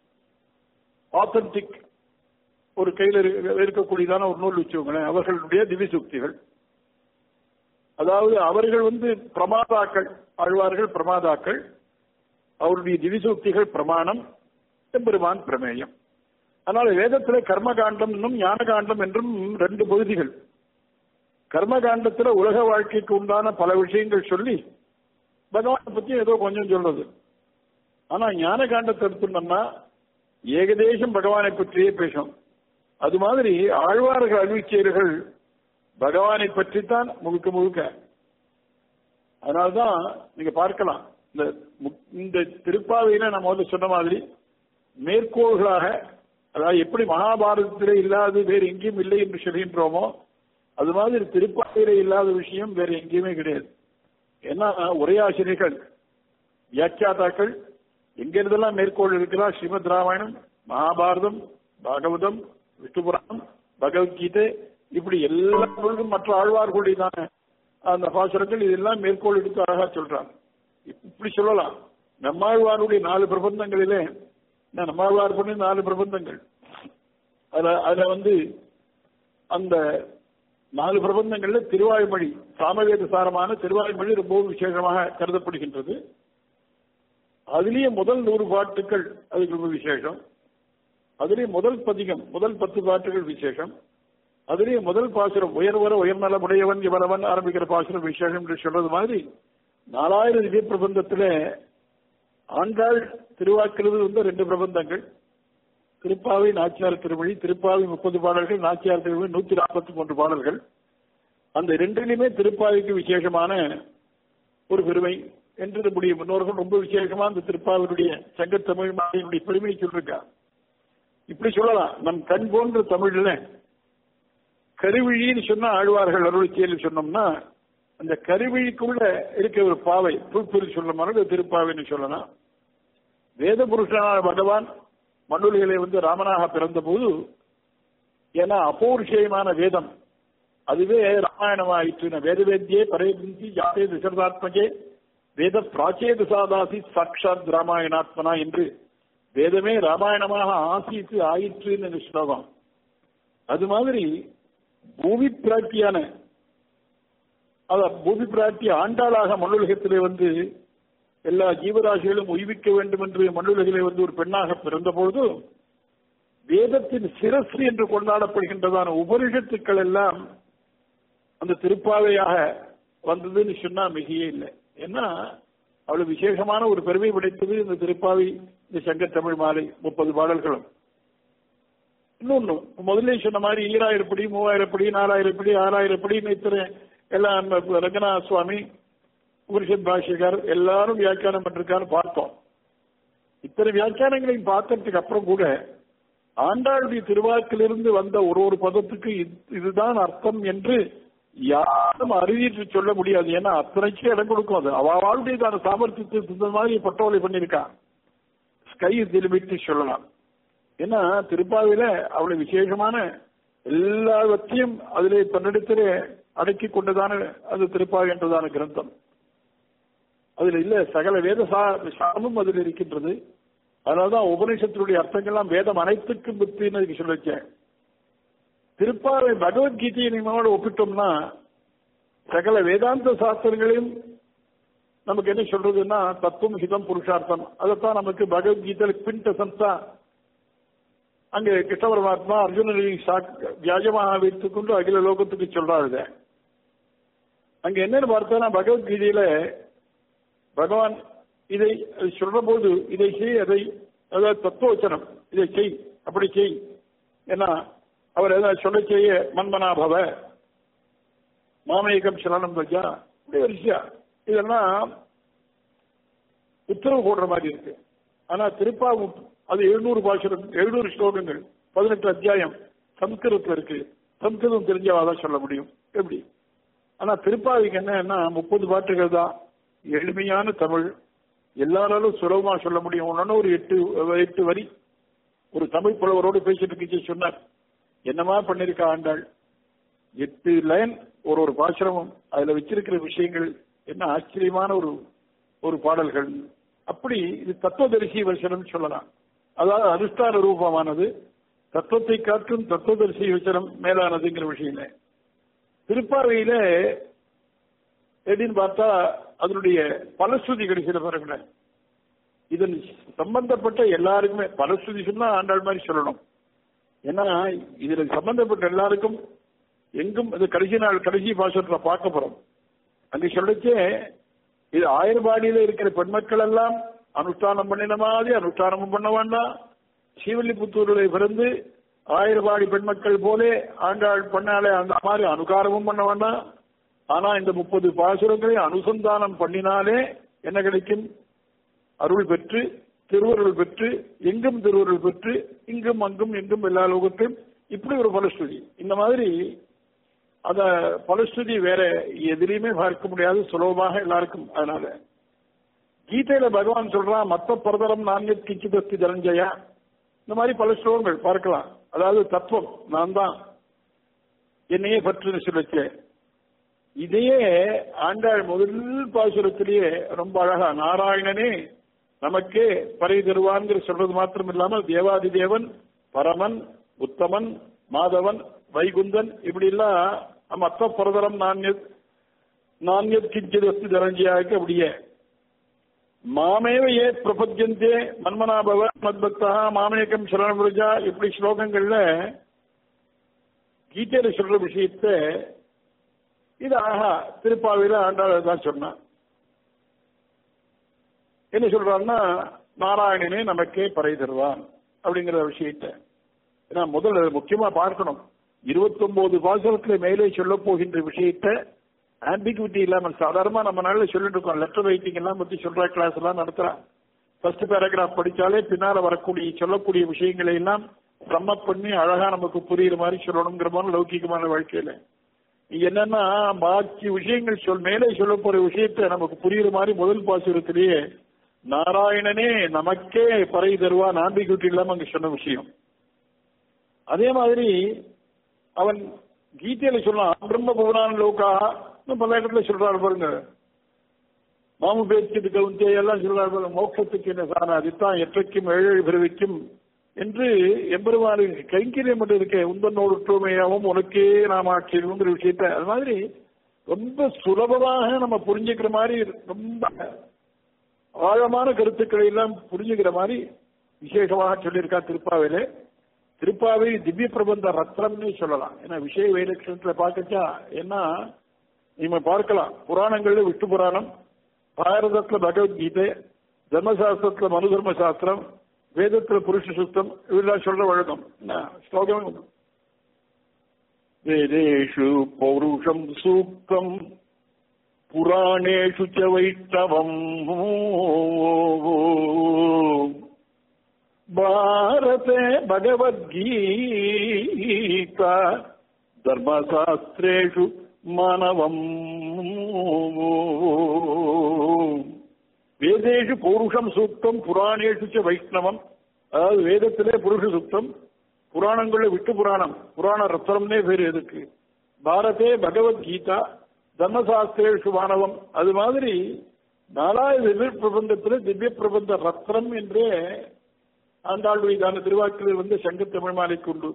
ஆத்தன்டிக் ஒரு கையில் இருக்கக்கூடியதான ஒரு நூல் வச்சுக்கோங்களேன் அவர்களுடைய திவ்ய சுக்திகள் அதாவது அவர்கள் வந்து பிரமாதாக்கள் ஆழ்வார்கள் பிரமாதாக்கள் அவருடைய திவிசூக்திகள் பிரமாணம் பெருமான் பிரமேயம் அதனால வேதத்துல கர்மகாண்டம் என்னும் ஞானகாண்டம் என்றும் ரெண்டு பகுதிகள் கர்மகாண்டத்துல உலக வாழ்க்கைக்கு உண்டான பல விஷயங்கள் சொல்லி பகவானை பத்தி ஏதோ கொஞ்சம் சொல்றது ஆனா ஞான காண்டத்தை எடுத்துட்டோம்னா ஏகதேசம் பகவானை பற்றியே பேசும் அது மாதிரி ஆழ்வார்கள் அறிவிச்செயல்கள் பகவானை பற்றித்தான் முழுக்க முழுக்க அதனால்தான் நீங்க பார்க்கலாம் இந்த இந்த திருப்பாவையில நம்ம வந்து சொன்ன மாதிரி மேற்கோள்களாக அதாவது எப்படி மகாபாரதத்திலே இல்லாது வேறு எங்கேயும் இல்லை என்று சொல்கின்றோமோ அது மாதிரி திருப்பாவையில இல்லாத விஷயம் வேற எங்கேயுமே கிடையாது ஏன்னா உரையாசிரியர்கள் வியாக்கியாதாக்கள் எங்கிருந்தெல்லாம் மேற்கோள் இருக்கிறா ஸ்ரீமத் ராமாயணம் மகாபாரதம் பாகவதம் விஷ்ணுபுராணம் பகவத்கீதை இப்படி எல்லா நூல்களும் மற்ற ஆழ்வார்களுடையதான அந்த பாசுரங்கள் இதெல்லாம் மேற்கோள் எடுத்து அழகா சொல்றாங்க இப்படி சொல்லலாம் நம்மாழ்வாருடைய நாலு பிரபந்தங்களிலே நம்மாழ்வார் பண்ணி நாலு பிரபந்தங்கள் அதுல அதுல வந்து அந்த நாலு பிரபந்தங்கள்ல திருவாய்மொழி சாமவேத சாரமான திருவாய்மொழி ரொம்பவும் விசேஷமாக கருதப்படுகின்றது அதுலயே முதல் நூறு பாட்டுகள் அதுக்கு ரொம்ப விசேஷம் அதுலயே முதல் பதிகம் முதல் பத்து பாட்டுகள் விசேஷம் அதுலயே முதல் பாசுரம் உயர்வர உயர்நலமுடையவன் இவரவன் ஆரம்பிக்கிற பாசுரம் விசேஷம் என்று சொல்றது மாதிரி நாலாயிரம் திவ்ய பிரபந்தத்துல ஆண்டாள் திருவாக்கிலிருந்து வந்த ரெண்டு பிரபந்தங்கள் திருப்பாவை நாச்சியார் திருமொழி திருப்பாவை முப்பது பாடல்கள் நாச்சியார் திருமொழி நூத்தி நாற்பத்தி மூன்று பாடல்கள் அந்த ரெண்டிலுமே திருப்பாவைக்கு விசேஷமான ஒரு பெருமை என்று நம்முடைய முன்னோர்கள் ரொம்ப விசேஷமா அந்த திருப்பாவினுடைய சங்கத்தமிழ் மாதையினுடைய பெருமையை சொல்லிருக்கா இப்படி சொல்லலாம் நம் கண் போன்ற தமிழ்ல கருவிழின்னு சொன்னா ஆழ்வார்கள் அருள் செயல் சொன்னோம்னா அந்த கருவிழிக்குள்ள இருக்க ஒரு பாவை தூப்பில் சொல்லமான திருப்பாவைன்னு சொல்லலாம் வேத புருஷனான பகவான் மண்ணுலிகளை வந்து ராமனாக பிறந்த போது ஏன்னா அப்பௌருஷயமான வேதம் அதுவே ராமாயணமாயிற்று வேதவேத்தியே பரேபிந்தி ஜாதே திசரதாத்மகே வேத பிராச்சேது சாதாசி சாட்சாத் ராமாயணாத்மனா என்று வேதமே ராமாயணமாக ஆசித்து ஆயிற்றுன்னு ஸ்லோகம் அது மாதிரி பூமி பிராட்டியான அத பூமி பிராட்டி ஆண்டாளாக மண்ணுலகத்திலே வந்து எல்லா ஜீவராசிகளும் உய்விக்க வேண்டும் என்று மண்ணுலகிலே வந்து ஒரு பெண்ணாக பிறந்த பொழுது வேதத்தின் சிரசு என்று கொண்டாடப்படுகின்றதான உபனிஷத்துக்கள் எல்லாம் அந்த திருப்பாவையாக வந்ததுன்னு சொன்னா மிகையே இல்லை ஏன்னா அவ்வளவு விசேஷமான ஒரு பெருமை படைத்தது இந்த திருப்பாவை இந்த சங்க தமிழ் மாலை முப்பது பாடல்களும் இன்னொன்னு முதல்ல சொன்ன மாதிரி ஈராயிரம் படி மூவாயிரம் படி நாலாயிரம் படி ஆறாயிரம் படி இத்தனை எல்லாம் ரங்கநாத சுவாமி உபனிஷத் பாஷிகர் எல்லாரும் வியாக்கியானம் பண்ணிருக்காரு பார்த்தோம் இத்தனை வியாக்கியானங்களையும் பார்த்ததுக்கு அப்புறம் கூட ஆண்டாளுடைய திருவாக்கிலிருந்து வந்த ஒரு ஒரு பதத்துக்கு இதுதான் அர்த்தம் என்று யாரும் அறிவித்து சொல்ல முடியாது ஏன்னா அத்தனைக்கு இடம் கொடுக்கும் அது அவளுடையதான சாமர்த்தியத்துக்கு இந்த மாதிரி பட்டோலை பண்ணியிருக்கான் ஸ்கை திரும்பிட்டு சொல்லலாம் ஏன்னா திருப்பாவில அவ்வளவு விசேஷமான எல்லாவற்றையும் அதிலே தன்னிடத்திலே அடக்கி கொண்டதான அது திருப்பாவி என்றதான கிரந்தம் அதுல இல்ல சகல வேத சாரமும் அதில் இருக்கின்றது அதனாலதான் உபநிஷத்தினுடைய அர்த்தங்கள்லாம் வேதம் அனைத்துக்கும் புத்தின்னு சொல்லிச்சேன் திருப்பாவை பகவத்கீதையை நம்மளோட ஒப்பிட்டோம்னா சகல வேதாந்த சாஸ்திரங்களையும் நமக்கு என்ன சொல்றதுன்னா தத்துவம் ஹிதம் புருஷார்த்தம் அதைத்தான் நமக்கு பகவத்கீதை பின்ட சந்தா அங்கே கிருஷ்ண பரமாத்மா அர்ஜுனனை வியாஜமாக வைத்துக் கொண்டு அகில லோகத்துக்கு சொல்றாரு அங்க என்னன்னு பார்த்தோன்னா பகவத்கீதையில பகவான் இதை சொல்ற போது இதை செய் அதை அதாவது தத்துவச்சனம் இதை செய் அப்படி செய் ஏன்னா அவர் ஏதாவது சொல்ல செய்ய மன்மனாபவ மாமேகம் சலனம் பஜா இப்படி ஒரு விஷயம் இதெல்லாம் உத்தரவு போடுற மாதிரி இருக்கு ஆனா திருப்பா அது எழுநூறு பாஷரம் எழுநூறு ஸ்லோகங்கள் பதினெட்டு அத்தியாயம் சம்ஸ்கிருதத்தில் இருக்கு சம்ஸ்கிருதம் தெரிஞ்சவாதான் சொல்ல முடியும் எப்படி ஆனா திருப்பாவிக்கு என்னன்னா முப்பது பாட்டுகள் தான் எளிமையான தமிழ் எல்லாராலும் சுலபமா சொல்ல முடியும் ஒன்னு ஒரு எட்டு எட்டு வரி ஒரு தமிழ் புலவரோடு பேசிட்டு இருந்துச்சு சொன்னார் என்னமா பண்ணிருக்கா ஆண்டாள் எட்டு லைன் ஒரு ஒரு பாசுரமும் அதுல வச்சிருக்கிற விஷயங்கள் என்ன ஆச்சரியமான ஒரு ஒரு பாடல்கள் அப்படி இது தத்துவதரிசி வசனம் சொல்லலாம் அதாவது அனுஷ்டான ரூபமானது தத்துவத்தை காற்றும் தத்துவதரிசி வசனம் மேலானதுங்கிற விஷயம் திருப்பாவையில எப்படின்னு பார்த்தா அதனுடைய பலஸ்ருதி கிடைக்கிற பாருங்கள இதன் சம்பந்தப்பட்ட எல்லாருக்குமே பலஸ்ருதி சொன்னா ஆண்டாள் மாதிரி சொல்லணும் ஏன்னா இதுல சம்பந்தப்பட்ட எல்லாருக்கும் எங்கும் இது கடைசி நாள் கடைசி பாசத்துல பார்க்க போறோம் அங்க சொல்லச்சே இது ஆயிரபாடியில இருக்கிற பெண்மக்கள் எல்லாம் அனுஷ்டானம் பண்ணின மாதிரி அனுஷ்டானமும் பண்ண வேண்டாம் ஸ்ரீவில்லிபுத்தூரில் பிறந்து ஆயிரபாடி பெண்மக்கள் போலே ஆண்டாள் பண்ணாலே அந்த மாதிரி அனுகாரமும் பண்ண வேண்டாம் ஆனா இந்த முப்பது பாசுரங்களை அனுசந்தானம் பண்ணினாலே என்ன கிடைக்கும் அருள் பெற்று திருவருள் பெற்று எங்கும் திருவருள் பெற்று இங்கும் அங்கும் எங்கும் எல்லா லோகத்தையும் இப்படி ஒரு பலஸ்ருதி இந்த மாதிரி அத பலஸ்ருதி வேற எதிலையுமே பார்க்க முடியாது சுலபமாக எல்லாருக்கும் அதனால கீதையில பகவான் சொல்றான் மத்த பிரதரம் நான்கு கிச்சிதஸ்தி தனஞ்சயா இந்த மாதிரி பல ஸ்லோகங்கள் பார்க்கலாம் அதாவது தத்துவம் நான் தான் என்னையே பற்றுன்னு சொல்லிச்சேன் இதையே ஆண்டாள் முதல் பாசுரத்திலேயே ரொம்ப அழகா நாராயணனே நமக்கே பறை தருவான்ங்கிற சொல்றது மாத்திரம் இல்லாமல் தேவாதி தேவன் பரமன் உத்தமன் மாதவன் வைகுந்தன் இப்படி எல்லாம் மத்த பிரதரம் நான்யத் நான்யத் கிஞ்சித் அஸ்தி தரஞ்சியாக்கு அப்படியே மாமேவ ஏ பிரபத்தியந்தே மன்மனாபவ மத்பக்தா மாமேகம் சரணபுரஜா இப்படி ஸ்லோகங்கள்ல கீதையில சொல்ற விஷயத்த இது ஆஹா திருப்பாவையில ஆண்டாள் தான் சொன்னான் என்ன சொல்றான்னா நாராயணனே நமக்கே பறை தருவான் அப்படிங்கிற விஷயத்த ஏன்னா முதல்ல முக்கியமா பார்க்கணும் இருபத்தி ஒன்பது பாசனத்துல மேலே சொல்ல போகின்ற விஷயத்த ஆம்பிகுவிட்டி இல்லாம சாதாரணமா நம்ம நாள்ல சொல்லிட்டு இருக்கோம் லெட்டர் ரைட்டிங் எல்லாம் பத்தி சொல்ற கிளாஸ் எல்லாம் நடத்துறான் ஃபர்ஸ்ட் பேராகிராஃப் படிச்சாலே பின்னால வரக்கூடிய சொல்லக்கூடிய விஷயங்களை எல்லாம் சம்மப் பண்ணி அழகா நமக்கு புரியுற மாதிரி சொல்லணுங்கிற மாதிரி லௌகிகமான வாழ்க்கையில என்னன்னா பாக்கி விஷயங்கள் சொல் மேலே சொல்ல போற விஷயத்த நமக்கு புரியுற மாதிரி முதல் பாசுரத்திலேயே நாராயணனே நமக்கே பறை தருவா நாம்பிகுட்டி இல்லாம அங்க சொன்ன விஷயம் அதே மாதிரி அவன் கீதையில சொல்லலாம் பிரம்ம புவனான் லோகா பல இடத்துல சொல்றாரு பாருங்க மாமு பேச்சுக்கு கவுந்தே எல்லாம் சொல்றாரு பாருங்க மோட்சத்துக்கு என்ன சாண அதுதான் எற்றைக்கும் ஏழு பிறவிக்கும் என்று எம்பெருமாறு கைங்கரியம் மட்டும் இருக்க உந்தனோடு ஒற்றுமையாகவும் உனக்கே நாம் ஆட்சியங்கிற விஷயத்த அது மாதிரி ரொம்ப சுலபமாக நம்ம புரிஞ்சுக்கிற மாதிரி ரொம்ப ஆழமான கருத்துக்களை எல்லாம் புரிஞ்சுக்கிற மாதிரி விசேஷமாக சொல்லியிருக்கா திருப்பாவிலே திருப்பாவை திவ்ய பிரபந்த ரத்னம்னு சொல்லலாம் ஏன்னா விஷய வைலட்சணத்துல பார்க்கச்சா என்ன நீங்க பார்க்கலாம் புராணங்கள்ல விஷ்ணு புராணம் பாரதத்துல பகவத்கீதை தர்மசாஸ்திரத்துல மனு தர்ம சாஸ்திரம் வேதத்துல புருஷ சுத்தம் இதெல்லாம் சொல்ற வழக்கம் என்ன ஸ்லோகம் வேதேஷு பௌருஷம் சூக்தம் புராணேஷு ச வைஷ்ணவம் பாரதே பகவத்கீதா தர்மசாஸ்திரேஷு மானவம் வேதேஷு பௌருஷம் சூக்தம் புராணேஷு ச வைஷ்ணவம் அதாவது வேதத்திலே புருஷ சுத்தம் புராணங்கள்ல விட்டு புராணம் புராண ரத்னம்னே பேரு எதுக்கு பாரதே பகவத்கீதா தர்மசாஸ்திரேஷு மாணவம் அது மாதிரி நாலாயிரம் திவ்ய பிரபந்தத்தில் திவ்ய பிரபந்த ரத்னம் என்றே ஆண்டாளுடையதான திருவாக்கில் வந்து சங்க தமிழ் மாலைக்கு உண்டு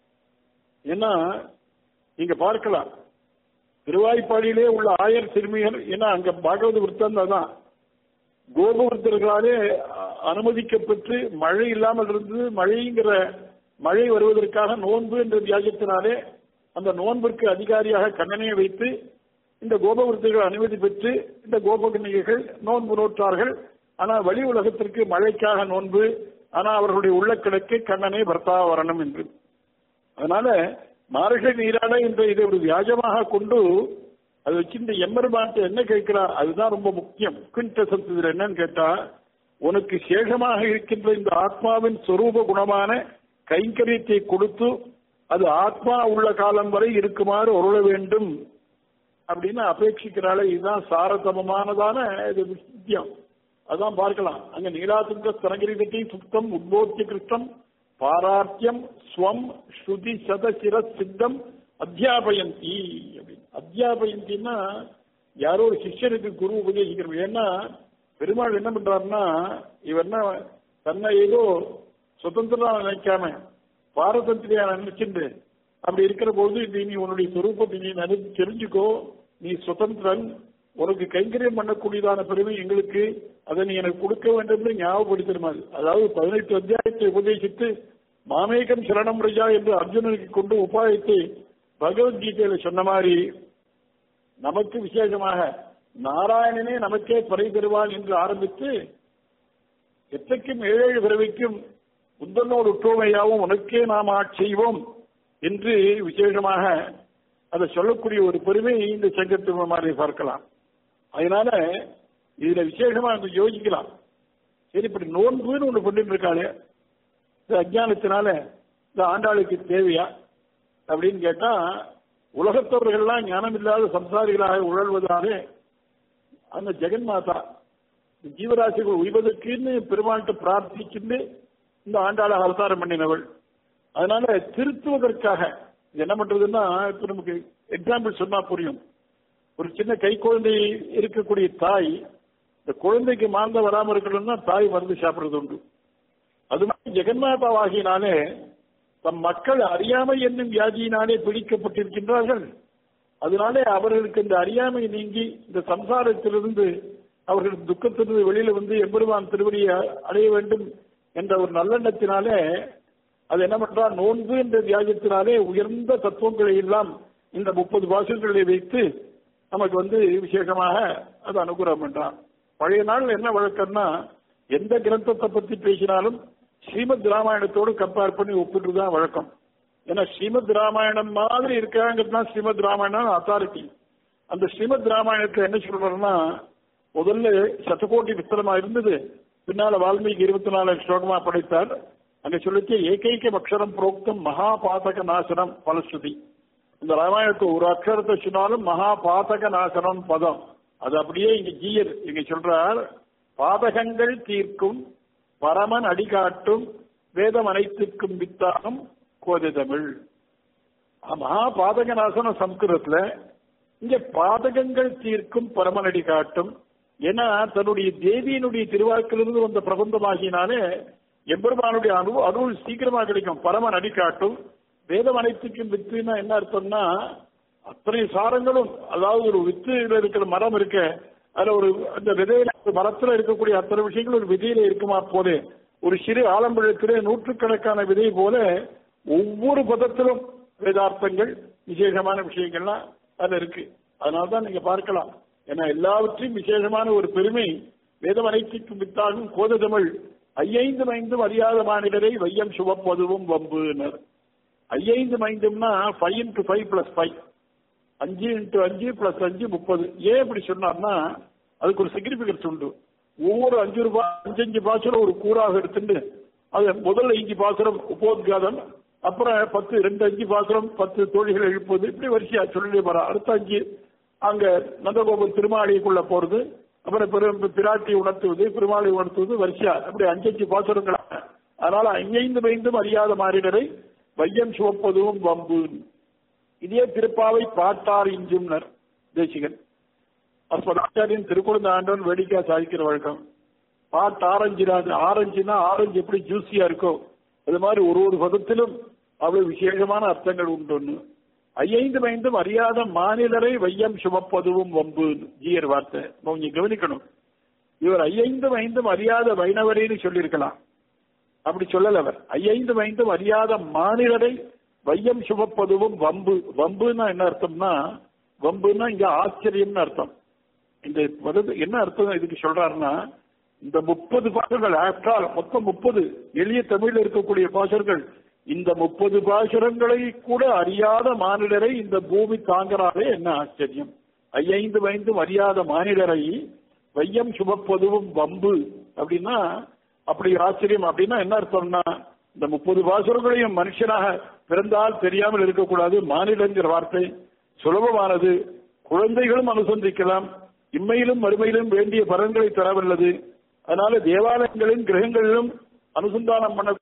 ஏன்னா நீங்க பார்க்கலாம் திருவாய்ப்பாடியிலே உள்ள ஆயர் சிறுமியர் ஏன்னா அங்க பாகவத விருத்தம் தான் கோபவர்த்தர்களாலே அனுமதிக்கப்பட்டு மழை இல்லாமல் இருந்து மழைங்கிற மழை வருவதற்காக நோன்பு என்ற வியாஜத்தினாலே அந்த நோன்பிற்கு அதிகாரியாக கண்ணனையை வைத்து இந்த கோபவர்த்தர்கள் அனுமதி பெற்று இந்த கோபகன்னிகைகள் நோன்பு நோற்றார்கள் ஆனா வெளி உலகத்திற்கு மழைக்காக நோன்பு ஆனா அவர்களுடைய உள்ள கிடக்கு கண்ணனே பர்த்தா வரணும் என்று அதனால மார்கழி நீராட என்ற இதை ஒரு வியாஜமாக கொண்டு அதை வச்சு இந்த எம்பெருமான்ட்டு என்ன கேட்கிறார் அதுதான் ரொம்ப முக்கியம் குவிண்டசன்ஸ் இதுல என்னன்னு கேட்டா உனக்கு சேஷமாக இருக்கின்ற இந்த ஆத்மாவின் சொரூப குணமான கைங்கரியத்தை கொடுத்து அது ஆத்மா உள்ள காலம் வரை இருக்குமாறு உருள வேண்டும் அப்படின்னு அபேட்சிக்கிறாளே இதுதான் சாரதமமானதான இது விஷயம் அதான் பார்க்கலாம் அங்க நீலாதுங்க ஸ்தனகிரிகட்டி சுத்தம் உத்போத்திய கிருஷ்ணம் பாரார்த்தியம் ஸ்வம் ஸ்ருதி சத சிர சித்தம் அத்தியாபயந்தி அப்படின்னு அத்தியாபயந்தின்னா யாரோ ஒரு சிஷ்யனுக்கு குரு உபதேசிக்கிறோம் ஏன்னா பெருமாள் என்ன பண்றாருன்னா இவர் என்ன தன்னை ஏதோ சுதந்திரம் நினைக்காம பாரதந்திரியா நினைச்சுட்டு அப்படி இருக்கிற போது நீ நீ உன்னுடைய சொரூபத்தை நீ நினை தெரிஞ்சுக்கோ நீ சுதந்திரன் உனக்கு கைங்கரியம் பண்ணக்கூடியதான பெருமை எங்களுக்கு அதை நீ எனக்கு கொடுக்க வேண்டும் என்று ஞாபகப்படுத்திருமாது அதாவது பதினெட்டு அத்தியாயத்தை உபதேசித்து மாமேகம் சரணம் ரஜா என்று அர்ஜுனனுக்கு கொண்டு உபாயத்தை பகவத்கீதையில சொன்ன மாதிரி நமக்கு விசேஷமாக நாராயணனே நமக்கே பறை பெறுவான் என்று ஆரம்பித்து எத்தனைக்கும் ஏழேழு பிறவிக்கும் புத்தனோடு ஒற்றுமையாவும் உனக்கே நாம் ஆட்செய்வோம் என்று விசேஷமாக அதை சொல்லக்கூடிய ஒரு பெருமை இந்த சங்கத்து மாதிரி பார்க்கலாம் அதனால இதுல விசேஷமா அந்த யோசிக்கலாம் சரி இப்படி நோன்புன்னு ஒண்ணு பண்ணிட்டு இருக்காளே இந்த அஜானத்தினால இந்த ஆண்டாளுக்கு தேவையா அப்படின்னு கேட்டா உலகத்தவர்கள்லாம் ஞானம் இல்லாத சம்சாரிகளாக உழல்வதாலே அந்த ஜெகன்மாதா ஜீவராசிகள் உய்வதற்குன்னு பெருமாள்கிட்ட பிரார்த்திச்சுட்டு இந்த ஆண்டாள அவதாரம் பண்ணினவள் அதனால திருத்துவதற்காக என்ன பண்றதுன்னா இப்ப நமக்கு எக்ஸாம்பிள் சொன்னா புரியும் ஒரு சின்ன கை குழந்தை இருக்கக்கூடிய தாய் இந்த குழந்தைக்கு மாந்த வராம இருக்கணும்னா தாய் மருந்து சாப்பிடுறது உண்டு அது மாதிரி ஜெகன்மாதாவாகினாலே தம் மக்கள் அறியாமை என்னும் வியாதியினாலே பிடிக்கப்பட்டிருக்கின்றார்கள் அதனாலே அவர்களுக்கு இந்த அறியாமை நீங்கி இந்த சம்சாரத்திலிருந்து அவர்கள் துக்கத்திலிருந்து வெளியில வந்து எம்பெருமான் திருவடியை அடைய வேண்டும் என்ற ஒரு நல்லெண்ணத்தினாலே அது என்ன பண்றா நோன்பு என்ற வியாஜத்தினாலே உயர்ந்த தத்துவங்களை எல்லாம் இந்த முப்பது பாசங்களை வைத்து நமக்கு வந்து விசேஷமாக அது அனுகிரகம் பண்றான் பழைய நாள் என்ன வழக்கம்னா எந்த கிரந்தத்தை பத்தி பேசினாலும் ஸ்ரீமத் ராமாயணத்தோடு கம்பேர் பண்ணி ஒப்பிட்டு தான் வழக்கம் ஏன்னா ஸ்ரீமத் ராமாயணம் மாதிரி இருக்காங்கிறது தான் ஸ்ரீமத் ராமாயணம் அத்தாரிட்டி அந்த ஸ்ரீமத் ராமாயணத்துல என்ன சொல்றோம்னா முதல்ல சத்தகோட்டி விஸ்தரமா இருந்தது பின்னால வால்மீகி இருபத்தி நாலு ஸ்லோகமா படைத்தார் அங்க சொல்லிச்சு ஏகைக்க அக்ஷரம் புரோக்தம் மகா பாதக நாசனம் பலஸ்ருதி இந்த ராமாயணத்தை ஒரு அக்ஷரத்தை சொன்னாலும் மகா பாதக நாசனம் பதம் அது அப்படியே இங்க ஜீயர் இங்க சொல்றார் பாதகங்கள் தீர்க்கும் பரமன் அடிகாட்டும் வேதம் அனைத்துக்கும் வித்தாகும் கோதை தமிழ் மகா பாதகநாசனம் சம்ஸ்கிருதத்துல இங்க பாதகங்கள் தீர்க்கும் பரமனடி காட்டும் ஏன்னா தன்னுடைய தேவியினுடைய திருவாக்கிலிருந்து வந்த பிரபந்தமாகினாலே எம்பெருமானுடைய அனு அருள் சீக்கிரமா கிடைக்கும் பரமன் அடி காட்டும் வேதம் அனைத்துக்கும் வித்துன்னா என்ன அர்த்தம்னா அத்தனை சாரங்களும் அதாவது ஒரு வித்துல இருக்கிற மரம் இருக்க அதுல ஒரு அந்த விதையில மரத்துல இருக்கக்கூடிய அத்தனை விஷயங்கள் ஒரு விதையில இருக்குமா போதே ஒரு சிறு ஆலம்பழத்திலே நூற்றுக்கணக்கான விதை போல ஒவ்வொரு பதத்திலும் வேதார்த்தங்கள் விசேஷமான விஷயங்கள்லாம் அதுல இருக்கு அதனால்தான் நீங்க பார்க்கலாம் ஏன்னா எல்லாவற்றையும் விசேஷமான ஒரு பெருமை வேதம் அனைத்துக்கும் வித்தாகும் கோத தமிழ் ஐயைந்து மைந்தும் அறியாத மாநிலரை வையம் சுவப்பதுவும் வம்புனர் ஐயைந்து மைந்தும்னா five into five plus five அஞ்சு இன்ட்டு அஞ்சு பிளஸ் அஞ்சு முப்பது ஏன் இப்படி சொன்னார்னா அதுக்கு ஒரு சிக்னிபிகன்ஸ் உண்டு ஒவ்வொரு அஞ்சு ரூபாய் அஞ்சஞ்சு பாசுரம் ஒரு கூறாக எடுத்துட்டு அது முதல் அஞ்சு பாசுரம் உபோத்காதம் அப்புறம் பத்து ரெண்டு அஞ்சு பாசுரம் பத்து தோழிகள் எழுப்புவது இப்படி வரிசையா சொல்லி வர அடுத்த அஞ்சு அங்க நந்தகோபுரம் திருமாளிக்குள்ள போறது அப்புறம் பெரும் பிராட்டி உணர்த்துவது பெருமாளை உணர்த்துவது வரிசையா அப்படி அஞ்சஞ்சு பாசுரங்களா அதனால ஐந்து மைந்தும் அறியாத மாறினரை வையம் சுவப்பதும் வம்பு இதே திருப்பாவை பாட்டார் இஞ்சும்னர் தேசிகன் அஸ்மதாச்சாரியன் திருக்குழந்த ஆண்டவன் வேடிக்கை சாதிக்கிற வழக்கம் பாட்டு ஆரஞ்சிராது ஆரஞ்சுனா ஆரஞ்சு எப்படி ஜூசியா இருக்கோ அது மாதிரி ஒரு ஒரு பதத்திலும் அவ்வளவு விசேஷமான அர்த்தங்கள் உண்டு ஐந்து மைந்தும் அறியாத மாநிலரை வையம் சுமப்பதுவும் வம்பு ஜீயர் வார்த்தை கொஞ்சம் கவனிக்கணும் இவர் ஐந்து ஐந்தும் அறியாத வைணவரேன்னு சொல்லியிருக்கலாம் அப்படி சொல்லல அவர் ஐந்து ஐந்தும் அறியாத மாநிலரை வையம் சுமப்பதுவும் வம்பு வம்புன்னா என்ன அர்த்தம்னா வம்புன்னா இங்க ஆச்சரியம்னு அர்த்தம் இந்த பதத்து என்ன அர்த்தம் இதுக்கு சொல்றாருன்னா இந்த முப்பது பாசுரங்கள் ஆஃப்டர் மொத்தம் முப்பது எளிய தமிழில் இருக்கக்கூடிய பாசுரங்கள் இந்த முப்பது பாசுரங்களை கூட அறியாத மாநிலரை இந்த பூமி தாங்கிறாரே என்ன ஆச்சரியம் ஐந்து ஐந்தும் அறியாத மாநிலரை வையம் சுமப்பதுவும் வம்பு அப்படின்னா அப்படி ஆச்சரியம் அப்படின்னா என்ன அர்த்தம்னா இந்த முப்பது பாசுரங்களையும் மனுஷனாக பிறந்தால் தெரியாமல் இருக்கக்கூடாது மாநிலங்கிற வார்த்தை சுலபமானது குழந்தைகளும் அனுசந்திக்கலாம் இம்மையிலும் மறுமையிலும் வேண்டிய பலன்களை தரவல்லது அதனால தேவாலயங்களிலும் கிரகங்களிலும் அனுசந்தானம் பண்ண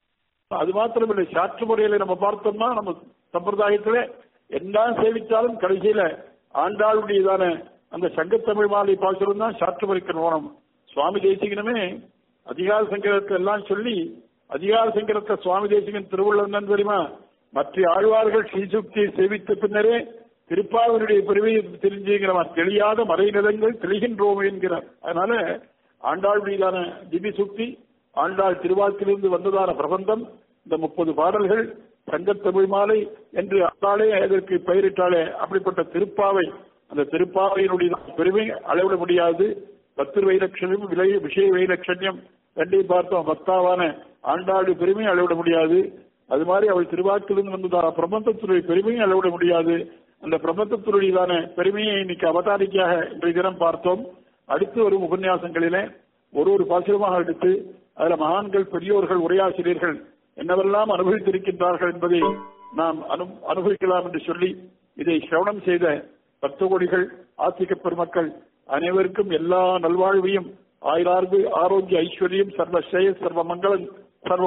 அது மாத்திரமில்லை சாற்று முறையில நம்ம பார்த்தோம்னா நம்ம சம்பிரதாயத்துல எல்லாம் சேவித்தாலும் கடைசியில ஆண்டாளுடையதான அந்த சங்கத்தமிழ் மாலை பாசுரம் தான் சாற்று முறைக்கு நோனம் சுவாமி தேசிகனுமே அதிகார சங்கரத்தை எல்லாம் சொல்லி அதிகார சங்கரத்தை சுவாமி தேசிகன் திருவள்ளுவர் தெரியுமா மற்ற ஆழ்வார்கள் ஸ்ரீசுக்தியை சேவித்த பின்னரே திருப்பாவனுடைய பெருமையை தெரிஞ்சுங்கிறவன் தெரியாத மறைநிலங்கள் தெளிகின்றோம் என்கிறார் அதனால ஆண்டாள் மீதான திவி சுக்தி ஆண்டாள் திருவாக்கிலிருந்து வந்ததான பிரபந்தம் இந்த முப்பது பாடல்கள் சங்கத்தமிழ் மாலை என்று ஆண்டாளே அதற்கு பெயரிட்டாலே அப்படிப்பட்ட திருப்பாவை அந்த திருப்பாவையினுடைய பெருமை அளவிட முடியாது பத்து வைலட்சணம் விலை விஷய வைலட்சண்யம் ரெண்டையும் பார்த்தோம் பத்தாவான ஆண்டாடு பெருமை அளவிட முடியாது அது மாதிரி அவள் திருவாக்கிலிருந்து வந்ததான பிரபந்தத்துறை பெருமையும் அளவிட முடியாது அந்த பிரபந்தத்துறையிலான பெருமையை இன்னைக்கு அவதாரிக்காக இன்றைய தினம் பார்த்தோம் அடுத்து வரும் உபன்யாசங்களிலே ஒரு ஒரு பாசுரமாக எடுத்து அதுல மகான்கள் பெரியோர்கள் உரையாசிரியர்கள் என்னவெல்லாம் அனுபவித்திருக்கின்றார்கள் என்பதை நாம் அனுபவிக்கலாம் என்று சொல்லி இதை சிரவணம் செய்த பக்த கோடிகள் ஆத்திக பெருமக்கள் அனைவருக்கும் எல்லா நல்வாழ்வையும் ஆயிரார்கு ஆரோக்கிய ஐஸ்வர்யம் சர்வ ஸ்ரேய சர்வ மங்களம் சர்வ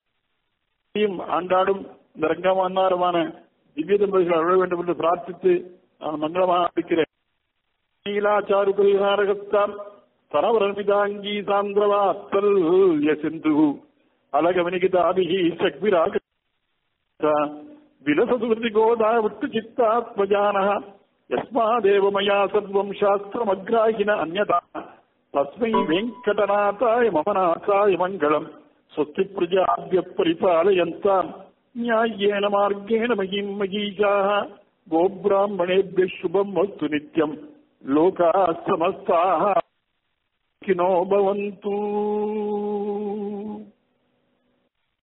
மங்களம் ஆண்டாடும் இந்த ரங்கமன்னாரமான திவ்ய தம்பதிகள் அருள வேண்டும் என்று பிரார்த்தித்து நான் மங்களமாக இருக்கிறேன் நீலாச்சாரு பரிகாரகத்தாம் தனவரமிதாங்கி சாந்திரவாத்தல் யசிந்து அலகவனிகிதாபிஹி சக்விராக விலசதுர்தி கோதா விட்டு சித்தாத்மஜான யஸ்மாதேவ மயா சர்வம் சாஸ்திரமக்ராஹின அந்யதா தஸ்மை வெங்கடநாதாய மமநாதாய மங்களம் स्वस्ति प्रजाभ्य परिपालयन्ताम् न्याय्येन मार्गेण महीम् महीषाः गोब्राह्मणेभ्यः शुभम् वस्तु नित्यम् लोकाः समस्ताः किनो भवन्तु